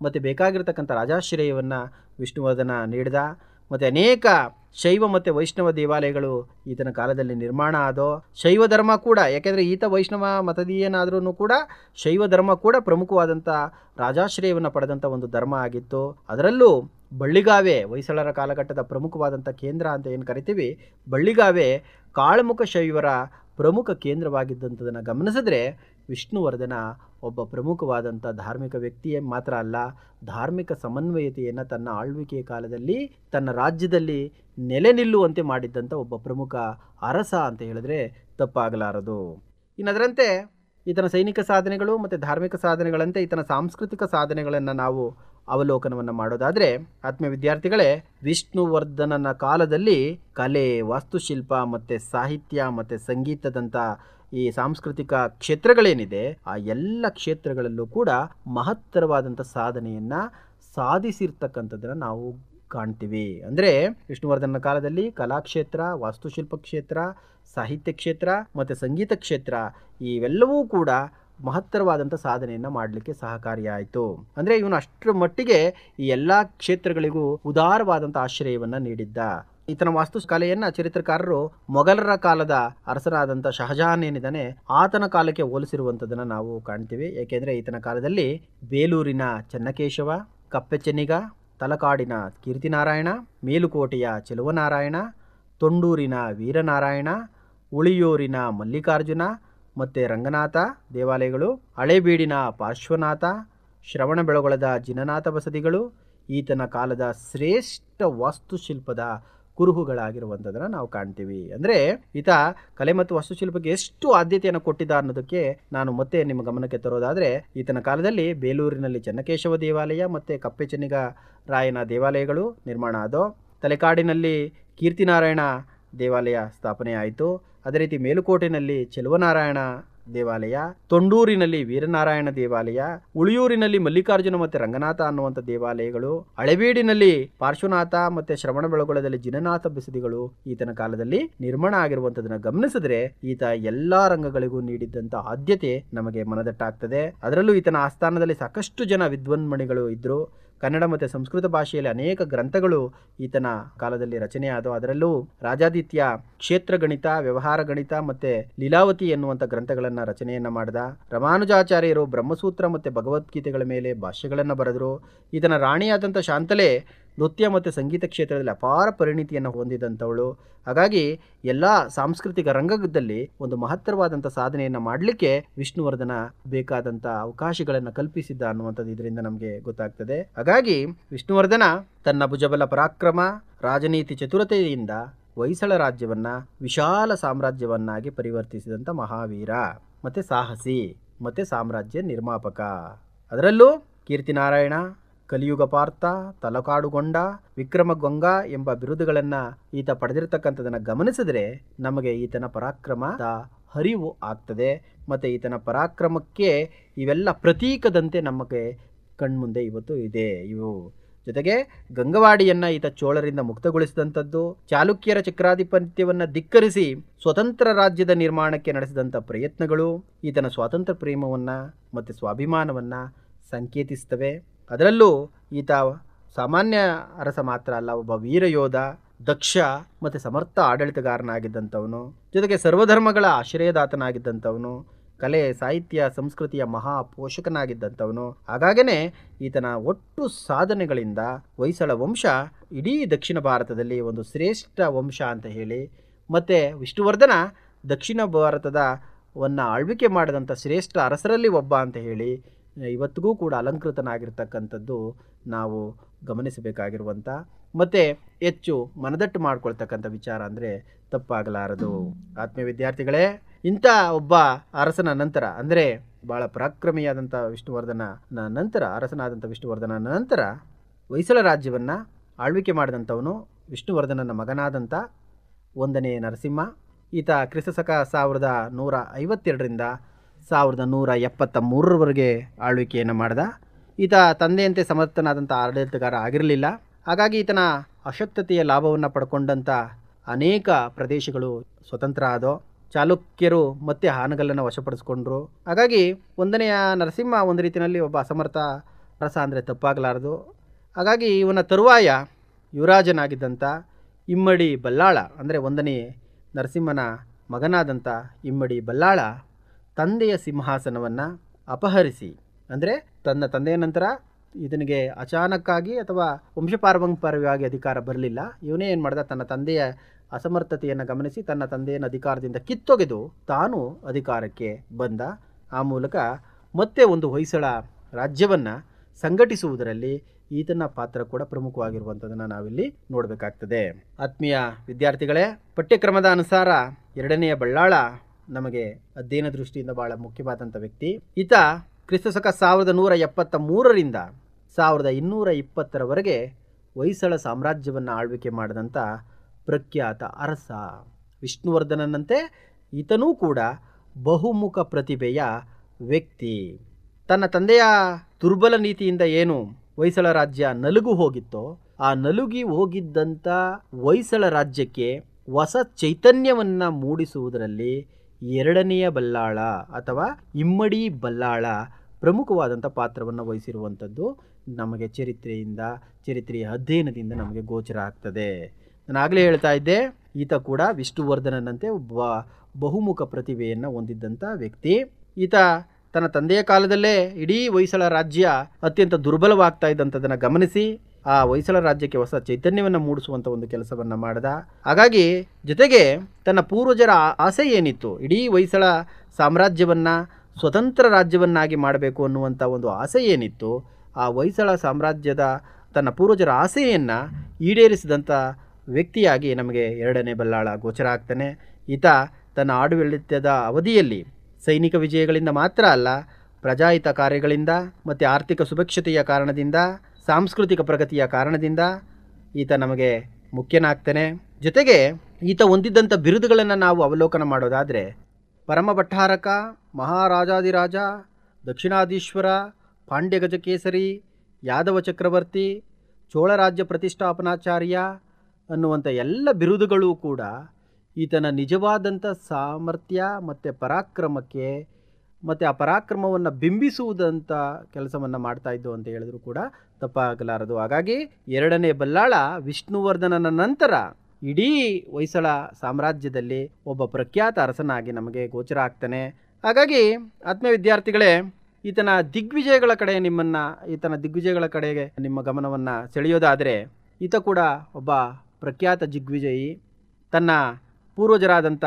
ಮತ್ತು ಬೇಕಾಗಿರ್ತಕ್ಕಂಥ ರಾಜಾಶ್ರಯವನ್ನು ವಿಷ್ಣುವರ್ಧನ ನೀಡಿದ ಮತ್ತು ಅನೇಕ ಶೈವ ಮತ್ತು ವೈಷ್ಣವ ದೇವಾಲಯಗಳು ಈತನ ಕಾಲದಲ್ಲಿ ನಿರ್ಮಾಣ ಆದೋ ಶೈವ ಧರ್ಮ ಕೂಡ ಯಾಕೆಂದರೆ ಈತ ವೈಷ್ಣವ ಮತದೀಯನಾದ್ರೂ ಕೂಡ ಶೈವ ಧರ್ಮ ಕೂಡ ಪ್ರಮುಖವಾದಂಥ ರಾಜಾಶ್ರಯವನ್ನು ಪಡೆದಂಥ ಒಂದು ಧರ್ಮ ಆಗಿತ್ತು ಅದರಲ್ಲೂ ಬಳ್ಳಿಗಾವೆ ಹೊಯ್ಸಳರ ಕಾಲಘಟ್ಟದ ಪ್ರಮುಖವಾದಂಥ ಕೇಂದ್ರ ಅಂತ ಏನು ಕರಿತೀವಿ ಬಳ್ಳಿಗಾವೆ ಕಾಳಮುಖ ಶೈವರ ಪ್ರಮುಖ ಕೇಂದ್ರವಾಗಿದ್ದಂಥದನ್ನು ಗಮನಿಸಿದ್ರೆ ವಿಷ್ಣುವರ್ಧನ ಒಬ್ಬ ಪ್ರಮುಖವಾದಂಥ ಧಾರ್ಮಿಕ ವ್ಯಕ್ತಿಯೇ ಮಾತ್ರ ಅಲ್ಲ ಧಾರ್ಮಿಕ ಸಮನ್ವಯತೆಯನ್ನು ತನ್ನ ಆಳ್ವಿಕೆಯ ಕಾಲದಲ್ಲಿ ತನ್ನ ರಾಜ್ಯದಲ್ಲಿ ನೆಲೆ ನಿಲ್ಲುವಂತೆ ಮಾಡಿದ್ದಂಥ ಒಬ್ಬ ಪ್ರಮುಖ ಅರಸ ಅಂತ ಹೇಳಿದ್ರೆ ತಪ್ಪಾಗಲಾರದು ಇನ್ನು ಅದರಂತೆ ಈತನ ಸೈನಿಕ ಸಾಧನೆಗಳು ಮತ್ತು ಧಾರ್ಮಿಕ ಸಾಧನೆಗಳಂತೆ ಈತನ ಸಾಂಸ್ಕೃತಿಕ ಸಾಧನೆಗಳನ್ನು ನಾವು ಅವಲೋಕನವನ್ನು ಮಾಡೋದಾದರೆ ಆತ್ಮೀಯ ವಿದ್ಯಾರ್ಥಿಗಳೇ ವಿಷ್ಣುವರ್ಧನನ ಕಾಲದಲ್ಲಿ ಕಲೆ ವಾಸ್ತುಶಿಲ್ಪ ಮತ್ತು ಸಾಹಿತ್ಯ ಮತ್ತು ಸಂಗೀತದಂಥ ಈ ಸಾಂಸ್ಕೃತಿಕ ಕ್ಷೇತ್ರಗಳೇನಿದೆ ಆ ಎಲ್ಲ ಕ್ಷೇತ್ರಗಳಲ್ಲೂ ಕೂಡ ಮಹತ್ತರವಾದಂಥ ಸಾಧನೆಯನ್ನು ಸಾಧಿಸಿರ್ತಕ್ಕಂಥದ್ದನ್ನು ನಾವು ಕಾಣ್ತೀವಿ ಅಂದರೆ ವಿಷ್ಣುವರ್ಧನ ಕಾಲದಲ್ಲಿ ಕಲಾಕ್ಷೇತ್ರ ವಾಸ್ತುಶಿಲ್ಪ ಕ್ಷೇತ್ರ ಸಾಹಿತ್ಯ ಕ್ಷೇತ್ರ ಮತ್ತು ಸಂಗೀತ ಕ್ಷೇತ್ರ ಇವೆಲ್ಲವೂ ಕೂಡ ಮಹತ್ತರವಾದಂಥ ಸಾಧನೆಯನ್ನು ಮಾಡಲಿಕ್ಕೆ ಸಹಕಾರಿಯಾಯಿತು ಅಂದರೆ ಇವನು ಅಷ್ಟರ ಮಟ್ಟಿಗೆ ಈ ಎಲ್ಲ ಕ್ಷೇತ್ರಗಳಿಗೂ ಉದಾರವಾದಂಥ ಆಶ್ರಯವನ್ನು ನೀಡಿದ್ದ ಈತನ ವಾಸ್ತುಕಲೆಯನ್ನು ಚರಿತ್ರಕಾರರು ಮೊಘಲರ ಕಾಲದ ಅರಸರಾದಂಥ ಶಹಜಹಾನ್ ಏನಿದ್ದಾನೆ ಆತನ ಕಾಲಕ್ಕೆ ಹೋಲಿಸಿರುವಂಥದ್ದನ್ನು ನಾವು ಕಾಣ್ತೀವಿ ಏಕೆಂದರೆ ಈತನ ಕಾಲದಲ್ಲಿ ಬೇಲೂರಿನ ಚೆನ್ನಕೇಶವ ಕಪ್ಪೆಚೆನ್ನಿಗ ತಲಕಾಡಿನ ಕೀರ್ತಿನಾರಾಯಣ ಮೇಲುಕೋಟೆಯ ಚೆಲುವನಾರಾಯಣ ತೊಂಡೂರಿನ ವೀರನಾರಾಯಣ ಉಳಿಯೂರಿನ ಮಲ್ಲಿಕಾರ್ಜುನ ಮತ್ತು ರಂಗನಾಥ ದೇವಾಲಯಗಳು ಹಳೇಬೀಡಿನ ಪಾರ್ಶ್ವನಾಥ ಶ್ರವಣಬೆಳಗೊಳದ ಜಿನನಾಥ ಬಸದಿಗಳು ಈತನ ಕಾಲದ ಶ್ರೇಷ್ಠ ವಾಸ್ತುಶಿಲ್ಪದ ಕುರುಹುಗಳಾಗಿರುವಂಥದ್ದನ್ನು ನಾವು ಕಾಣ್ತೀವಿ ಅಂದರೆ ಈತ ಕಲೆ ಮತ್ತು ವಾಸ್ತುಶಿಲ್ಪಕ್ಕೆ ಎಷ್ಟು ಆದ್ಯತೆಯನ್ನು ಕೊಟ್ಟಿದ್ದ ಅನ್ನೋದಕ್ಕೆ ನಾನು ಮತ್ತೆ ನಿಮ್ಮ ಗಮನಕ್ಕೆ ತರೋದಾದರೆ ಈತನ ಕಾಲದಲ್ಲಿ ಬೇಲೂರಿನಲ್ಲಿ ಚೆನ್ನಕೇಶವ ದೇವಾಲಯ ಮತ್ತು ಕಪ್ಪೆ ಚೆನ್ನಿಗ ರಾಯನ ದೇವಾಲಯಗಳು ನಿರ್ಮಾಣ ಆದವು ತಲೆಕಾಡಿನಲ್ಲಿ ಕೀರ್ತಿನಾರಾಯಣ ದೇವಾಲಯ ಸ್ಥಾಪನೆ ಆಯಿತು ಅದೇ ರೀತಿ ಮೇಲುಕೋಟೆನಲ್ಲಿ ಚೆಲುವನಾರಾಯಣ ದೇವಾಲಯ ತೊಂಡೂರಿನಲ್ಲಿ ವೀರನಾರಾಯಣ ದೇವಾಲಯ ಉಳಿಯೂರಿನಲ್ಲಿ ಮಲ್ಲಿಕಾರ್ಜುನ ಮತ್ತು ರಂಗನಾಥ ಅನ್ನುವಂಥ ದೇವಾಲಯಗಳು ಹಳೆಬೀಡಿನಲ್ಲಿ ಪಾರ್ಶ್ವನಾಥ ಮತ್ತು ಶ್ರವಣ ಬೆಳಗೊಳದಲ್ಲಿ ಜಿನನಾಥ ಬಸದಿಗಳು ಈತನ ಕಾಲದಲ್ಲಿ ನಿರ್ಮಾಣ ಆಗಿರುವಂಥದ್ದನ್ನ ಗಮನಿಸಿದ್ರೆ ಈತ ಎಲ್ಲಾ ರಂಗಗಳಿಗೂ ನೀಡಿದ್ದಂಥ ಆದ್ಯತೆ ನಮಗೆ ಮನದಟ್ಟಾಗ್ತದೆ ಅದರಲ್ಲೂ ಈತನ ಆಸ್ಥಾನದಲ್ಲಿ ಸಾಕಷ್ಟು ಜನ ವಿದ್ವನ್ಮಣಿಗಳು ಇದ್ದರು ಕನ್ನಡ ಮತ್ತು ಸಂಸ್ಕೃತ ಭಾಷೆಯಲ್ಲಿ ಅನೇಕ ಗ್ರಂಥಗಳು ಈತನ ಕಾಲದಲ್ಲಿ ರಚನೆ ಆದವು ಅದರಲ್ಲೂ ರಾಜಾದಿತ್ಯ ಕ್ಷೇತ್ರ ಗಣಿತ ವ್ಯವಹಾರ ಗಣಿತ ಮತ್ತು ಲೀಲಾವತಿ ಎನ್ನುವಂಥ ಗ್ರಂಥಗಳನ್ನು ರಚನೆಯನ್ನು ಮಾಡಿದ ರಾಮಾನುಜಾಚಾರ್ಯರು ಬ್ರಹ್ಮಸೂತ್ರ ಮತ್ತು ಭಗವದ್ಗೀತೆಗಳ ಮೇಲೆ ಭಾಷ್ಯಗಳನ್ನು ಬರೆದರು ಈತನ ರಾಣಿಯಾದಂಥ ಶಾಂತಲೆ ನೃತ್ಯ ಮತ್ತು ಸಂಗೀತ ಕ್ಷೇತ್ರದಲ್ಲಿ ಅಪಾರ ಪರಿಣಿತಿಯನ್ನು ಹೊಂದಿದಂಥವಳು ಹಾಗಾಗಿ ಎಲ್ಲ ಸಾಂಸ್ಕೃತಿಕ ರಂಗದಲ್ಲಿ ಒಂದು ಮಹತ್ತರವಾದಂಥ ಸಾಧನೆಯನ್ನು ಮಾಡಲಿಕ್ಕೆ ವಿಷ್ಣುವರ್ಧನ ಬೇಕಾದಂಥ ಅವಕಾಶಗಳನ್ನು ಕಲ್ಪಿಸಿದ್ದ ಅನ್ನುವಂಥದ್ದು ಇದರಿಂದ ನಮಗೆ ಗೊತ್ತಾಗ್ತದೆ ಹಾಗಾಗಿ ವಿಷ್ಣುವರ್ಧನ ತನ್ನ ಭುಜಬಲ ಪರಾಕ್ರಮ ರಾಜನೀತಿ ಚತುರತೆಯಿಂದ ಹೊಯ್ಸಳ ರಾಜ್ಯವನ್ನ ವಿಶಾಲ ಸಾಮ್ರಾಜ್ಯವನ್ನಾಗಿ ಪರಿವರ್ತಿಸಿದಂಥ ಮಹಾವೀರ ಮತ್ತು ಸಾಹಸಿ ಮತ್ತು ಸಾಮ್ರಾಜ್ಯ ನಿರ್ಮಾಪಕ ಅದರಲ್ಲೂ ಕೀರ್ತಿನಾರಾಯಣ ಕಲಿಯುಗ ಪಾರ್ಥ ತಲಕಾಡುಗೊಂಡ ವಿಕ್ರಮಗೊಂಗ ಎಂಬ ಬಿರುದುಗಳನ್ನು ಈತ ಪಡೆದಿರತಕ್ಕಂಥದನ್ನು ಗಮನಿಸಿದ್ರೆ ನಮಗೆ ಈತನ ಪರಾಕ್ರಮದ ಹರಿವು ಆಗ್ತದೆ ಮತ್ತು ಈತನ ಪರಾಕ್ರಮಕ್ಕೆ ಇವೆಲ್ಲ ಪ್ರತೀಕದಂತೆ ನಮಗೆ ಕಣ್ಮುಂದೆ ಇವತ್ತು ಇದೆ ಇವು ಜೊತೆಗೆ ಗಂಗವಾಡಿಯನ್ನ ಈತ ಚೋಳರಿಂದ ಮುಕ್ತಗೊಳಿಸಿದಂಥದ್ದು ಚಾಲುಕ್ಯರ ಚಕ್ರಾಧಿಪತ್ಯವನ್ನು ಧಿಕ್ಕರಿಸಿ ಸ್ವತಂತ್ರ ರಾಜ್ಯದ ನಿರ್ಮಾಣಕ್ಕೆ ನಡೆಸಿದಂಥ ಪ್ರಯತ್ನಗಳು ಈತನ ಸ್ವಾತಂತ್ರ್ಯ ಪ್ರೇಮವನ್ನು ಮತ್ತು ಸ್ವಾಭಿಮಾನವನ್ನು ಸಂಕೇತಿಸ್ತವೆ ಅದರಲ್ಲೂ ಈತ ಸಾಮಾನ್ಯ ಅರಸ ಮಾತ್ರ ಅಲ್ಲ ಒಬ್ಬ ವೀರಯೋಧ ದಕ್ಷ ಮತ್ತು ಸಮರ್ಥ ಆಡಳಿತಗಾರನಾಗಿದ್ದಂಥವನು ಜೊತೆಗೆ ಸರ್ವಧರ್ಮಗಳ ಆಶ್ರಯದಾತನಾಗಿದ್ದಂಥವನು ಕಲೆ ಸಾಹಿತ್ಯ ಸಂಸ್ಕೃತಿಯ ಮಹಾ ಪೋಷಕನಾಗಿದ್ದಂಥವನು ಹಾಗಾಗೇ ಈತನ ಒಟ್ಟು ಸಾಧನೆಗಳಿಂದ ಹೊಯ್ಸಳ ವಂಶ ಇಡೀ ದಕ್ಷಿಣ ಭಾರತದಲ್ಲಿ ಒಂದು ಶ್ರೇಷ್ಠ ವಂಶ ಅಂತ ಹೇಳಿ ಮತ್ತು ವಿಷ್ಣುವರ್ಧನ ದಕ್ಷಿಣ ಭಾರತದ ವನ್ನ ಆಳ್ವಿಕೆ ಮಾಡಿದಂಥ ಶ್ರೇಷ್ಠ ಅರಸರಲ್ಲಿ ಒಬ್ಬ ಅಂತ ಹೇಳಿ ಇವತ್ತಿಗೂ ಕೂಡ ಅಲಂಕೃತನಾಗಿರ್ತಕ್ಕಂಥದ್ದು ನಾವು ಗಮನಿಸಬೇಕಾಗಿರುವಂಥ ಮತ್ತು ಹೆಚ್ಚು ಮನದಟ್ಟು ಮಾಡ್ಕೊಳ್ತಕ್ಕಂಥ ವಿಚಾರ ಅಂದರೆ ತಪ್ಪಾಗಲಾರದು ಆತ್ಮೀಯ ವಿದ್ಯಾರ್ಥಿಗಳೇ ಇಂಥ ಒಬ್ಬ ಅರಸನ ನಂತರ ಅಂದರೆ ಭಾಳ ಪರಾಕ್ರಮಿಯಾದಂಥ ವಿಷ್ಣುವರ್ಧನ ನಂತರ ಅರಸನಾದಂಥ ವಿಷ್ಣುವರ್ಧನ ನಂತರ ಹೊಯ್ಸಳ ರಾಜ್ಯವನ್ನು ಆಳ್ವಿಕೆ ಮಾಡಿದಂಥವನು ವಿಷ್ಣುವರ್ಧನನ ಮಗನಾದಂಥ ಒಂದನೇ ನರಸಿಂಹ ಈತ ಕ್ರಿಸ್ತಶಕ ಸಾವಿರದ ನೂರ ಐವತ್ತೆರಡರಿಂದ ಸಾವಿರದ ನೂರ ಎಪ್ಪತ್ತ ಮೂರರವರೆಗೆ ಆಳ್ವಿಕೆಯನ್ನು ಮಾಡಿದ ಈತ ತಂದೆಯಂತೆ ಸಮರ್ಥನಾದಂಥ ಆಡಳಿತಗಾರ ಆಗಿರಲಿಲ್ಲ ಹಾಗಾಗಿ ಈತನ ಅಶಕ್ತತೆಯ ಲಾಭವನ್ನು ಪಡ್ಕೊಂಡಂಥ ಅನೇಕ ಪ್ರದೇಶಗಳು ಸ್ವತಂತ್ರ ಆದವು ಚಾಲುಕ್ಯರು ಮತ್ತೆ ಹಾನಗಲ್ಲನ್ನು ವಶಪಡಿಸ್ಕೊಂಡ್ರು ಹಾಗಾಗಿ ಒಂದನೆಯ ನರಸಿಂಹ ಒಂದು ರೀತಿಯಲ್ಲಿ ಒಬ್ಬ ಅಸಮರ್ಥ ರಸ ಅಂದರೆ ತಪ್ಪಾಗಲಾರದು ಹಾಗಾಗಿ ಇವನ ತರುವಾಯ ಯುವರಾಜನಾಗಿದ್ದಂಥ ಇಮ್ಮಡಿ ಬಲ್ಲಾಳ ಅಂದರೆ ಒಂದನೇ ನರಸಿಂಹನ ಮಗನಾದಂಥ ಇಮ್ಮಡಿ ಬಲ್ಲಾಳ ತಂದೆಯ ಸಿಂಹಾಸನವನ್ನು ಅಪಹರಿಸಿ ಅಂದರೆ ತನ್ನ ತಂದೆಯ ನಂತರ ಇದನಿಗೆ ಅಚಾನಕ್ಕಾಗಿ ಅಥವಾ ವಂಶಪಾರಂಪರ್ಯವಾಗಿ ಅಧಿಕಾರ ಬರಲಿಲ್ಲ ಇವನೇ ಏನು ಮಾಡ್ದ ತನ್ನ ತಂದೆಯ ಅಸಮರ್ಥತೆಯನ್ನು ಗಮನಿಸಿ ತನ್ನ ತಂದೆಯನ್ನು ಅಧಿಕಾರದಿಂದ ಕಿತ್ತೊಗೆದು ತಾನು ಅಧಿಕಾರಕ್ಕೆ ಬಂದ ಆ ಮೂಲಕ ಮತ್ತೆ ಒಂದು ಹೊಯ್ಸಳ ರಾಜ್ಯವನ್ನು ಸಂಘಟಿಸುವುದರಲ್ಲಿ ಈತನ ಪಾತ್ರ ಕೂಡ ಪ್ರಮುಖವಾಗಿರುವಂಥದ್ದನ್ನು ನಾವಿಲ್ಲಿ ನೋಡಬೇಕಾಗ್ತದೆ ಆತ್ಮೀಯ ವಿದ್ಯಾರ್ಥಿಗಳೇ ಪಠ್ಯಕ್ರಮದ ಅನುಸಾರ ಎರಡನೆಯ ಬಳ್ಳಾಳ ನಮಗೆ ಅಧ್ಯಯನ ದೃಷ್ಟಿಯಿಂದ ಬಹಳ ಮುಖ್ಯವಾದಂಥ ವ್ಯಕ್ತಿ ಈತ ಕ್ರಿಸ್ತಶಕ ಸಾವಿರದ ನೂರ ಎಪ್ಪತ್ತ ಮೂರರಿಂದ ಸಾವಿರದ ಇನ್ನೂರ ಇಪ್ಪತ್ತರವರೆಗೆ ಹೊಯ್ಸಳ ಸಾಮ್ರಾಜ್ಯವನ್ನು ಆಳ್ವಿಕೆ ಮಾಡಿದಂಥ ಪ್ರಖ್ಯಾತ ಅರಸ ವಿಷ್ಣುವರ್ಧನನಂತೆ ಈತನೂ ಕೂಡ ಬಹುಮುಖ ಪ್ರತಿಭೆಯ ವ್ಯಕ್ತಿ ತನ್ನ ತಂದೆಯ ದುರ್ಬಲ ನೀತಿಯಿಂದ ಏನು ಹೊಯ್ಸಳ ರಾಜ್ಯ ನಲುಗು ಹೋಗಿತ್ತೋ ಆ ನಲುಗಿ ಹೋಗಿದ್ದಂಥ ಹೊಯ್ಸಳ ರಾಜ್ಯಕ್ಕೆ ಹೊಸ ಚೈತನ್ಯವನ್ನು ಮೂಡಿಸುವುದರಲ್ಲಿ ಎರಡನೆಯ ಬಲ್ಲಾಳ ಅಥವಾ ಇಮ್ಮಡಿ ಬಲ್ಲಾಳ ಪ್ರಮುಖವಾದಂಥ ಪಾತ್ರವನ್ನು ವಹಿಸಿರುವಂಥದ್ದು ನಮಗೆ ಚರಿತ್ರೆಯಿಂದ ಚರಿತ್ರೆಯ ಅಧ್ಯಯನದಿಂದ ನಮಗೆ ಗೋಚರ ಆಗ್ತದೆ ನಾನು ಆಗಲೇ ಹೇಳ್ತಾ ಇದ್ದೆ ಈತ ಕೂಡ ವಿಷ್ಣುವರ್ಧನನಂತೆ ಒಬ್ಬ ಬಹುಮುಖ ಪ್ರತಿಭೆಯನ್ನು ಹೊಂದಿದ್ದಂಥ ವ್ಯಕ್ತಿ ಈತ ತನ್ನ ತಂದೆಯ ಕಾಲದಲ್ಲೇ ಇಡೀ ಹೊಯ್ಸಳ ರಾಜ್ಯ ಅತ್ಯಂತ ದುರ್ಬಲವಾಗ್ತಾ ಇದ್ದಂಥದ್ದನ್ನು ಗಮನಿಸಿ ಆ ಹೊಯ್ಸಳ ರಾಜ್ಯಕ್ಕೆ ಹೊಸ ಚೈತನ್ಯವನ್ನು ಮೂಡಿಸುವಂಥ ಒಂದು ಕೆಲಸವನ್ನು ಮಾಡಿದ ಹಾಗಾಗಿ ಜೊತೆಗೆ ತನ್ನ ಪೂರ್ವಜರ ಆ- ಆಸೆ ಏನಿತ್ತು ಇಡೀ ಹೊಯ್ಸಳ ಸಾಮ್ರಾಜ್ಯವನ್ನು ಸ್ವತಂತ್ರ ರಾಜ್ಯವನ್ನಾಗಿ ಮಾಡಬೇಕು ಅನ್ನುವಂಥ ಒಂದು ಆಸೆ ಏನಿತ್ತು ಆ ಹೊಯ್ಸಳ ಸಾಮ್ರಾಜ್ಯದ ತನ್ನ ಪೂರ್ವಜರ ಆಸೆಯನ್ನು ಈಡೇರಿಸಿದಂಥ ವ್ಯಕ್ತಿಯಾಗಿ ನಮಗೆ ಎರಡನೇ ಬಲ್ಲಾಳ ಗೋಚರ ಆಗ್ತಾನೆ ಈತ ತನ್ನ ಆಡಳಿತದ ಅವಧಿಯಲ್ಲಿ ಸೈನಿಕ ವಿಜಯಗಳಿಂದ ಮಾತ್ರ ಅಲ್ಲ ಪ್ರಜಾಹಿತ ಕಾರ್ಯಗಳಿಂದ ಮತ್ತು ಆರ್ಥಿಕ ಸುಭಿಕ್ಷತೆಯ ಕಾರಣದಿಂದ ಸಾಂಸ್ಕೃತಿಕ ಪ್ರಗತಿಯ ಕಾರಣದಿಂದ ಈತ ನಮಗೆ ಮುಖ್ಯನಾಗ್ತಾನೆ ಜೊತೆಗೆ ಈತ ಹೊಂದಿದ್ದಂಥ ಬಿರುದುಗಳನ್ನು ನಾವು ಅವಲೋಕನ ಮಾಡೋದಾದರೆ ಪರಮ ಭಟ್ಟಾರಕ ಮಹಾರಾಜಾದಿರಾಜ ದಕ್ಷಿಣಾಧೀಶ್ವರ ಪಾಂಡ್ಯ ಗಜಕೇಸರಿ ಯಾದವ ಚಕ್ರವರ್ತಿ ಚೋಳ ರಾಜ್ಯ ಪ್ರತಿಷ್ಠಾಪನಾಚಾರ್ಯ ಅನ್ನುವಂಥ ಎಲ್ಲ ಬಿರುದುಗಳು ಕೂಡ ಈತನ ನಿಜವಾದಂಥ ಸಾಮರ್ಥ್ಯ ಮತ್ತು ಪರಾಕ್ರಮಕ್ಕೆ ಮತ್ತು ಆ ಪರಾಕ್ರಮವನ್ನು ಬಿಂಬಿಸುವುದಂಥ ಕೆಲಸವನ್ನು ಮಾಡ್ತಾ ಇದ್ದು ಅಂತ ಹೇಳಿದ್ರು ಕೂಡ ತಪ್ಪಾಗಲಾರದು ಹಾಗಾಗಿ ಎರಡನೇ ಬಲ್ಲಾಳ ವಿಷ್ಣುವರ್ಧನನ ನಂತರ ಇಡೀ ಹೊಯ್ಸಳ ಸಾಮ್ರಾಜ್ಯದಲ್ಲಿ ಒಬ್ಬ ಪ್ರಖ್ಯಾತ ಅರಸನಾಗಿ ನಮಗೆ ಗೋಚರ ಆಗ್ತಾನೆ ಹಾಗಾಗಿ ಆತ್ಮೀಯ ವಿದ್ಯಾರ್ಥಿಗಳೇ ಈತನ ದಿಗ್ವಿಜಯಗಳ ಕಡೆ ನಿಮ್ಮನ್ನು ಈತನ ದಿಗ್ವಿಜಯಗಳ ಕಡೆಗೆ ನಿಮ್ಮ ಗಮನವನ್ನು ಸೆಳೆಯೋದಾದರೆ ಈತ ಕೂಡ ಒಬ್ಬ ಪ್ರಖ್ಯಾತ ದಿಗ್ವಿಜಯಿ ತನ್ನ ಪೂರ್ವಜರಾದಂಥ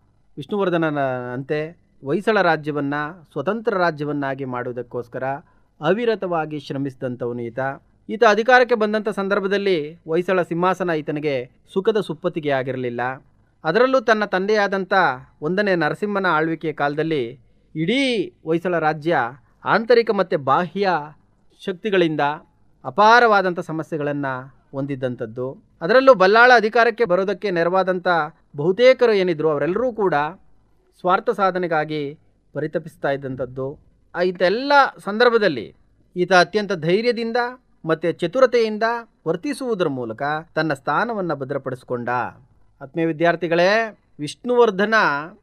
ವಿಷ್ಣುವರ್ಧನನಂತೆ ಹೊಯ್ಸಳ ರಾಜ್ಯವನ್ನು ಸ್ವತಂತ್ರ ರಾಜ್ಯವನ್ನಾಗಿ ಮಾಡುವುದಕ್ಕೋಸ್ಕರ ಅವಿರತವಾಗಿ ಶ್ರಮಿಸಿದಂಥವನು ಈತ ಈತ ಅಧಿಕಾರಕ್ಕೆ ಬಂದಂಥ ಸಂದರ್ಭದಲ್ಲಿ ಹೊಯ್ಸಳ ಸಿಂಹಾಸನ ಈತನಿಗೆ ಸುಖದ ಸುಪ್ಪತ್ತಿಗೆ ಆಗಿರಲಿಲ್ಲ ಅದರಲ್ಲೂ ತನ್ನ ತಂದೆಯಾದಂಥ ಒಂದನೇ ನರಸಿಂಹನ ಆಳ್ವಿಕೆಯ ಕಾಲದಲ್ಲಿ ಇಡೀ ಹೊಯ್ಸಳ ರಾಜ್ಯ ಆಂತರಿಕ ಮತ್ತು ಬಾಹ್ಯ ಶಕ್ತಿಗಳಿಂದ ಅಪಾರವಾದಂಥ ಸಮಸ್ಯೆಗಳನ್ನು ಹೊಂದಿದ್ದಂಥದ್ದು ಅದರಲ್ಲೂ ಬಲ್ಲಾಳ ಅಧಿಕಾರಕ್ಕೆ ಬರೋದಕ್ಕೆ ನೆರವಾದಂಥ ಬಹುತೇಕರು ಏನಿದ್ರು ಅವರೆಲ್ಲರೂ ಕೂಡ ಸ್ವಾರ್ಥ ಸಾಧನೆಗಾಗಿ ಪರಿತಪಿಸ್ತಾ ಇದ್ದಂಥದ್ದು ಆ ಇಂಥೆಲ್ಲ ಸಂದರ್ಭದಲ್ಲಿ ಈತ ಅತ್ಯಂತ ಧೈರ್ಯದಿಂದ ಮತ್ತು ಚತುರತೆಯಿಂದ ವರ್ತಿಸುವುದರ ಮೂಲಕ ತನ್ನ ಸ್ಥಾನವನ್ನು ಭದ್ರಪಡಿಸಿಕೊಂಡ ಆತ್ಮೀಯ ವಿದ್ಯಾರ್ಥಿಗಳೇ ವಿಷ್ಣುವರ್ಧನ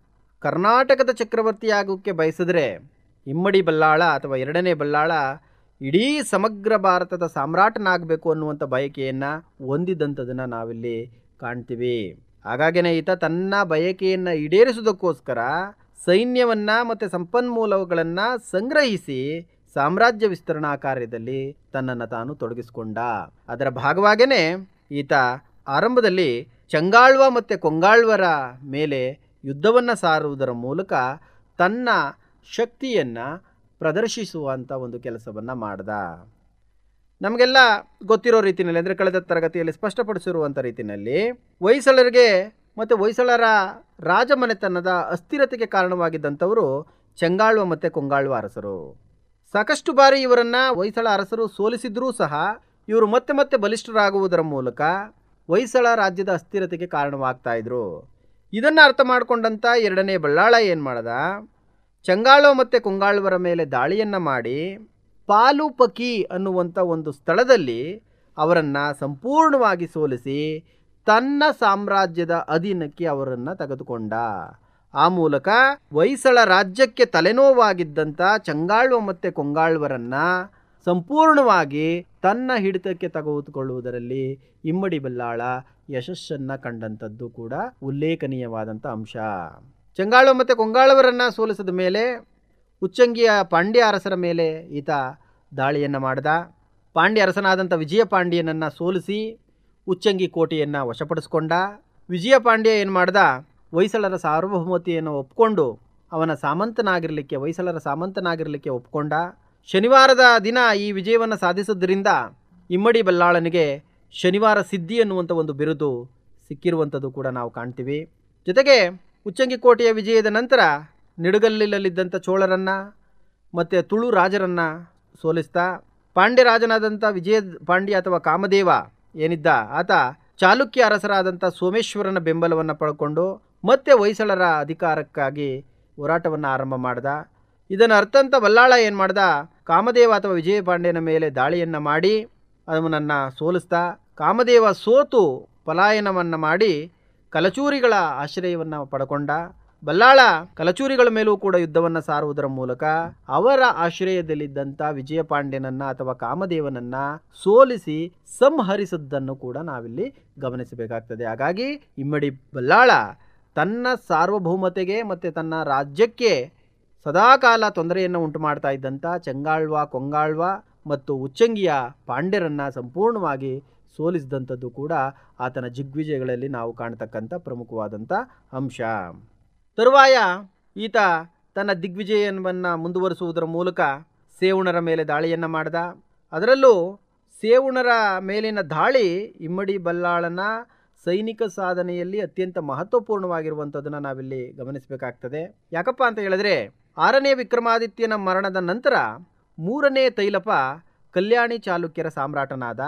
ಕರ್ನಾಟಕದ ಚಕ್ರವರ್ತಿಯಾಗೋಕ್ಕೆ ಬಯಸಿದ್ರೆ ಇಮ್ಮಡಿ ಬಲ್ಲಾಳ ಅಥವಾ ಎರಡನೇ ಬಲ್ಲಾಳ ಇಡೀ ಸಮಗ್ರ ಭಾರತದ ಸಾಮ್ರಾಟನಾಗಬೇಕು ಅನ್ನುವಂಥ ಬಯಕೆಯನ್ನು ಹೊಂದಿದ್ದಂಥದ್ದನ್ನು ನಾವಿಲ್ಲಿ ಕಾಣ್ತೀವಿ ಹಾಗಾಗಿನೇ ಈತ ತನ್ನ ಬಯಕೆಯನ್ನು ಈಡೇರಿಸುವುದಕ್ಕೋಸ್ಕರ ಸೈನ್ಯವನ್ನು ಮತ್ತು ಸಂಪನ್ಮೂಲಗಳನ್ನು ಸಂಗ್ರಹಿಸಿ ಸಾಮ್ರಾಜ್ಯ ವಿಸ್ತರಣಾ ಕಾರ್ಯದಲ್ಲಿ ತನ್ನನ್ನು ತಾನು ತೊಡಗಿಸಿಕೊಂಡ ಅದರ ಭಾಗವಾಗೇ ಈತ ಆರಂಭದಲ್ಲಿ ಚಂಗಾಳ್ವ ಮತ್ತು ಕೊಂಗಾಳ್ವರ ಮೇಲೆ ಯುದ್ಧವನ್ನು ಸಾರುವುದರ ಮೂಲಕ ತನ್ನ ಶಕ್ತಿಯನ್ನು ಪ್ರದರ್ಶಿಸುವಂಥ ಒಂದು ಕೆಲಸವನ್ನು ಮಾಡ್ದ ನಮಗೆಲ್ಲ ಗೊತ್ತಿರೋ ರೀತಿಯಲ್ಲಿ ಅಂದರೆ ಕಳೆದ ತರಗತಿಯಲ್ಲಿ ಸ್ಪಷ್ಟಪಡಿಸಿರುವಂಥ ರೀತಿಯಲ್ಲಿ ಹೊಯ್ಸಳರಿಗೆ ಮತ್ತು ಹೊಯ್ಸಳರ ರಾಜಮನೆತನದ ಅಸ್ಥಿರತೆಗೆ ಕಾರಣವಾಗಿದ್ದಂಥವರು ಚೆಂಗಾಳ್ವ ಮತ್ತು ಕೊಂಗಾಳ್ವ ಅರಸರು ಸಾಕಷ್ಟು ಬಾರಿ ಇವರನ್ನು ಹೊಯ್ಸಳ ಅರಸರು ಸೋಲಿಸಿದ್ರೂ ಸಹ ಇವರು ಮತ್ತೆ ಮತ್ತೆ ಬಲಿಷ್ಠರಾಗುವುದರ ಮೂಲಕ ಹೊಯ್ಸಳ ರಾಜ್ಯದ ಅಸ್ಥಿರತೆಗೆ ಕಾರಣವಾಗ್ತಾ ಇದ್ರು ಇದನ್ನು ಅರ್ಥ ಮಾಡಿಕೊಂಡಂಥ ಎರಡನೇ ಬಳ್ಳಾಳ ಏನು ಮಾಡ್ದ ಚಂಗಾಳೋ ಮತ್ತು ಕೊಂಗಾಳ್ವರ ಮೇಲೆ ದಾಳಿಯನ್ನು ಮಾಡಿ ಪಾಲುಪಕಿ ಅನ್ನುವಂಥ ಒಂದು ಸ್ಥಳದಲ್ಲಿ ಅವರನ್ನು ಸಂಪೂರ್ಣವಾಗಿ ಸೋಲಿಸಿ ತನ್ನ ಸಾಮ್ರಾಜ್ಯದ ಅಧೀನಕ್ಕೆ ಅವರನ್ನು ತೆಗೆದುಕೊಂಡ ಆ ಮೂಲಕ ಹೊಯ್ಸಳ ರಾಜ್ಯಕ್ಕೆ ತಲೆನೋವಾಗಿದ್ದಂಥ ಚಂಗಾಳ್ವ ಮತ್ತು ಕೊಂಗಾಳ್ವರನ್ನು ಸಂಪೂರ್ಣವಾಗಿ ತನ್ನ ಹಿಡಿತಕ್ಕೆ ತೆಗೆದುಕೊಳ್ಳುವುದರಲ್ಲಿ ಇಮ್ಮಡಿ ಬಲ್ಲಾಳ ಯಶಸ್ಸನ್ನು ಕಂಡಂಥದ್ದು ಕೂಡ ಉಲ್ಲೇಖನೀಯವಾದಂಥ ಅಂಶ ಚೆಂಗಾಳು ಮತ್ತು ಕೊಂಗಾಳವರನ್ನು ಸೋಲಿಸಿದ ಮೇಲೆ ಉಚ್ಚಂಗಿಯ ಪಾಂಡ್ಯ ಅರಸರ ಮೇಲೆ ಈತ ದಾಳಿಯನ್ನು ಮಾಡಿದ ಪಾಂಡ್ಯ ಅರಸನಾದಂಥ ವಿಜಯ ಪಾಂಡ್ಯನನ್ನು ಸೋಲಿಸಿ ಉಚ್ಚಂಗಿ ಕೋಟೆಯನ್ನು ವಶಪಡಿಸ್ಕೊಂಡ ವಿಜಯ ಪಾಂಡ್ಯ ಏನು ಮಾಡ್ದ ಹೊಯ್ಸಳರ ಸಾರ್ವಭೌಮತೆಯನ್ನು ಒಪ್ಕೊಂಡು ಅವನ ಸಾಮಂತನಾಗಿರಲಿಕ್ಕೆ ಹೊಯ್ಸಳರ ಸಾಮಂತನಾಗಿರಲಿಕ್ಕೆ ಒಪ್ಕೊಂಡ ಶನಿವಾರದ ದಿನ ಈ ವಿಜಯವನ್ನು ಸಾಧಿಸಿದ್ರಿಂದ ಇಮ್ಮಡಿ ಬಲ್ಲಾಳನಿಗೆ ಶನಿವಾರ ಸಿದ್ಧಿ ಅನ್ನುವಂಥ ಒಂದು ಬಿರುದು ಸಿಕ್ಕಿರುವಂಥದ್ದು ಕೂಡ ನಾವು ಕಾಣ್ತೀವಿ ಜೊತೆಗೆ ಉಚ್ಚಂಗಿ ಕೋಟೆಯ ವಿಜಯದ ನಂತರ ನಿಡುಗಲ್ಲಿನಲ್ಲಿದ್ದಂಥ ಚೋಳರನ್ನು ಮತ್ತು ತುಳು ರಾಜರನ್ನು ಸೋಲಿಸ್ತಾ ಪಾಂಡ್ಯ ರಾಜನಾದಂಥ ವಿಜಯ ಪಾಂಡ್ಯ ಅಥವಾ ಕಾಮದೇವ ಏನಿದ್ದ ಆತ ಚಾಲುಕ್ಯ ಅರಸರಾದಂಥ ಸೋಮೇಶ್ವರನ ಬೆಂಬಲವನ್ನು ಪಡ್ಕೊಂಡು ಮತ್ತೆ ಹೊಯ್ಸಳರ ಅಧಿಕಾರಕ್ಕಾಗಿ ಹೋರಾಟವನ್ನು ಆರಂಭ ಮಾಡ್ದ ಇದನ್ನು ಅರ್ಥಂತ ಬಲ್ಲಾಳ ಏನು ಮಾಡ್ದ ಕಾಮದೇವ ಅಥವಾ ವಿಜಯ ಪಾಂಡ್ಯನ ಮೇಲೆ ದಾಳಿಯನ್ನು ಮಾಡಿ ಅವನನ್ನು ಸೋಲಿಸ್ತಾ ಕಾಮದೇವ ಸೋತು ಪಲಾಯನವನ್ನು ಮಾಡಿ ಕಲಚೂರಿಗಳ ಆಶ್ರಯವನ್ನು ಪಡ್ಕೊಂಡ ಬಲ್ಲಾಳ ಕಲಚೂರಿಗಳ ಮೇಲೂ ಕೂಡ ಯುದ್ಧವನ್ನು ಸಾರುವುದರ ಮೂಲಕ ಅವರ ಆಶ್ರಯದಲ್ಲಿದ್ದಂಥ ವಿಜಯ ಪಾಂಡ್ಯನನ್ನ ಅಥವಾ ಕಾಮದೇವನನ್ನ ಸೋಲಿಸಿ ಸಂಹರಿಸಿದ್ದನ್ನು ಕೂಡ ನಾವಿಲ್ಲಿ ಗಮನಿಸಬೇಕಾಗ್ತದೆ ಹಾಗಾಗಿ ಇಮ್ಮಡಿ ಬಲ್ಲಾಳ ತನ್ನ ಸಾರ್ವಭೌಮತೆಗೆ ಮತ್ತು ತನ್ನ ರಾಜ್ಯಕ್ಕೆ ಸದಾಕಾಲ ತೊಂದರೆಯನ್ನು ಉಂಟು ಮಾಡ್ತಾ ಇದ್ದಂಥ ಚೆಂಗಾಳ್ವ ಕೊಂಗಾಳ್ವ ಮತ್ತು ಉಚ್ಚಂಗಿಯ ಪಾಂಡ್ಯರನ್ನು ಸಂಪೂರ್ಣವಾಗಿ ಸೋಲಿಸಿದಂಥದ್ದು ಕೂಡ ಆತನ ದಿಗ್ವಿಜಯಗಳಲ್ಲಿ ನಾವು ಕಾಣ್ತಕ್ಕಂಥ ಪ್ರಮುಖವಾದಂಥ ಅಂಶ ತರುವಾಯ ಈತ ತನ್ನ ದಿಗ್ವಿಜಯವನ್ನು ಮುಂದುವರಿಸುವುದರ ಮೂಲಕ ಸೇವುಣರ ಮೇಲೆ ದಾಳಿಯನ್ನು ಮಾಡ್ದ ಅದರಲ್ಲೂ ಸೇವುಣರ ಮೇಲಿನ ದಾಳಿ ಇಮ್ಮಡಿ ಬಲ್ಲಾಳನ ಸೈನಿಕ ಸಾಧನೆಯಲ್ಲಿ ಅತ್ಯಂತ ಮಹತ್ವಪೂರ್ಣವಾಗಿರುವಂಥದ್ದನ್ನು ನಾವಿಲ್ಲಿ ಗಮನಿಸಬೇಕಾಗ್ತದೆ ಯಾಕಪ್ಪ ಅಂತ ಹೇಳಿದ್ರೆ ಆರನೇ ವಿಕ್ರಮಾದಿತ್ಯನ ಮರಣದ ನಂತರ ಮೂರನೇ ತೈಲಪ ಕಲ್ಯಾಣಿ ಚಾಲುಕ್ಯರ ಸಾಮ್ರಾಟನಾದ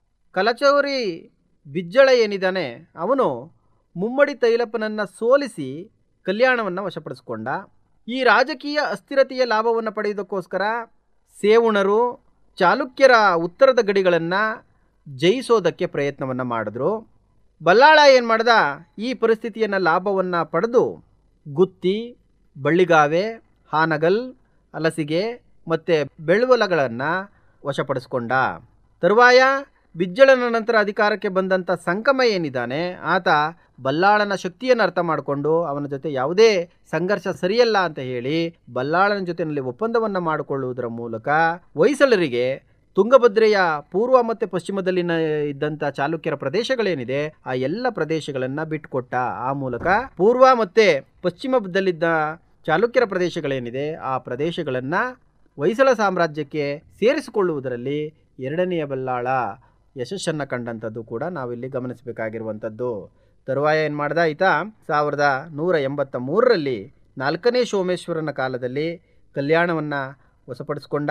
ಕಲಚೌರಿ ಬಿಜ್ಜಳ ಏನಿದ್ದಾನೆ ಅವನು ಮುಮ್ಮಡಿ ತೈಲಪ್ಪನನ್ನು ಸೋಲಿಸಿ ಕಲ್ಯಾಣವನ್ನು ವಶಪಡಿಸಿಕೊಂಡ ಈ ರಾಜಕೀಯ ಅಸ್ಥಿರತೆಯ ಲಾಭವನ್ನು ಪಡೆಯುವುದಕ್ಕೋಸ್ಕರ ಸೇವುಣರು ಚಾಲುಕ್ಯರ ಉತ್ತರದ ಗಡಿಗಳನ್ನು ಜಯಿಸೋದಕ್ಕೆ ಪ್ರಯತ್ನವನ್ನು ಮಾಡಿದ್ರು ಬಲ್ಲಾಳ ಏನು ಮಾಡ್ದ ಈ ಪರಿಸ್ಥಿತಿಯನ್ನು ಲಾಭವನ್ನು ಪಡೆದು ಗುತ್ತಿ ಬಳ್ಳಿಗಾವೆ ಹಾನಗಲ್ ಹಲಸಿಗೆ ಮತ್ತು ಬೆಳುವಲಗಳನ್ನು ವಶಪಡಿಸ್ಕೊಂಡ ತರುವಾಯ ಬಿಜ್ಜಳನ ನಂತರ ಅಧಿಕಾರಕ್ಕೆ ಬಂದಂಥ ಸಂಕಮ ಏನಿದ್ದಾನೆ ಆತ ಬಲ್ಲಾಳನ ಶಕ್ತಿಯನ್ನು ಅರ್ಥ ಮಾಡಿಕೊಂಡು ಅವನ ಜೊತೆ ಯಾವುದೇ ಸಂಘರ್ಷ ಸರಿಯಲ್ಲ ಅಂತ ಹೇಳಿ ಬಲ್ಲಾಳನ ಜೊತೆಯಲ್ಲಿ ಒಪ್ಪಂದವನ್ನು ಮಾಡಿಕೊಳ್ಳುವುದರ ಮೂಲಕ ಹೊಯ್ಸಳರಿಗೆ ತುಂಗಭದ್ರೆಯ ಪೂರ್ವ ಮತ್ತು ಪಶ್ಚಿಮದಲ್ಲಿನ ಇದ್ದಂಥ ಚಾಲುಕ್ಯರ ಪ್ರದೇಶಗಳೇನಿದೆ ಆ ಎಲ್ಲ ಪ್ರದೇಶಗಳನ್ನು ಬಿಟ್ಟುಕೊಟ್ಟ ಆ ಮೂಲಕ ಪೂರ್ವ ಮತ್ತು ಪಶ್ಚಿಮದಲ್ಲಿದ್ದ ಚಾಲುಕ್ಯರ ಪ್ರದೇಶಗಳೇನಿದೆ ಆ ಪ್ರದೇಶಗಳನ್ನು ಹೊಯ್ಸಳ ಸಾಮ್ರಾಜ್ಯಕ್ಕೆ ಸೇರಿಸಿಕೊಳ್ಳುವುದರಲ್ಲಿ ಎರಡನೆಯ ಬಲ್ಲಾಳ ಯಶಸ್ಸನ್ನು ಕಂಡಂಥದ್ದು ಕೂಡ ನಾವಿಲ್ಲಿ ಗಮನಿಸಬೇಕಾಗಿರುವಂಥದ್ದು ತರುವಾಯ ಏನು ಮಾಡ್ದ ಈತ ಸಾವಿರದ ನೂರ ಎಂಬತ್ತ ಮೂರರಲ್ಲಿ ನಾಲ್ಕನೇ ಸೋಮೇಶ್ವರನ ಕಾಲದಲ್ಲಿ ಕಲ್ಯಾಣವನ್ನು ವಶಪಡಿಸ್ಕೊಂಡ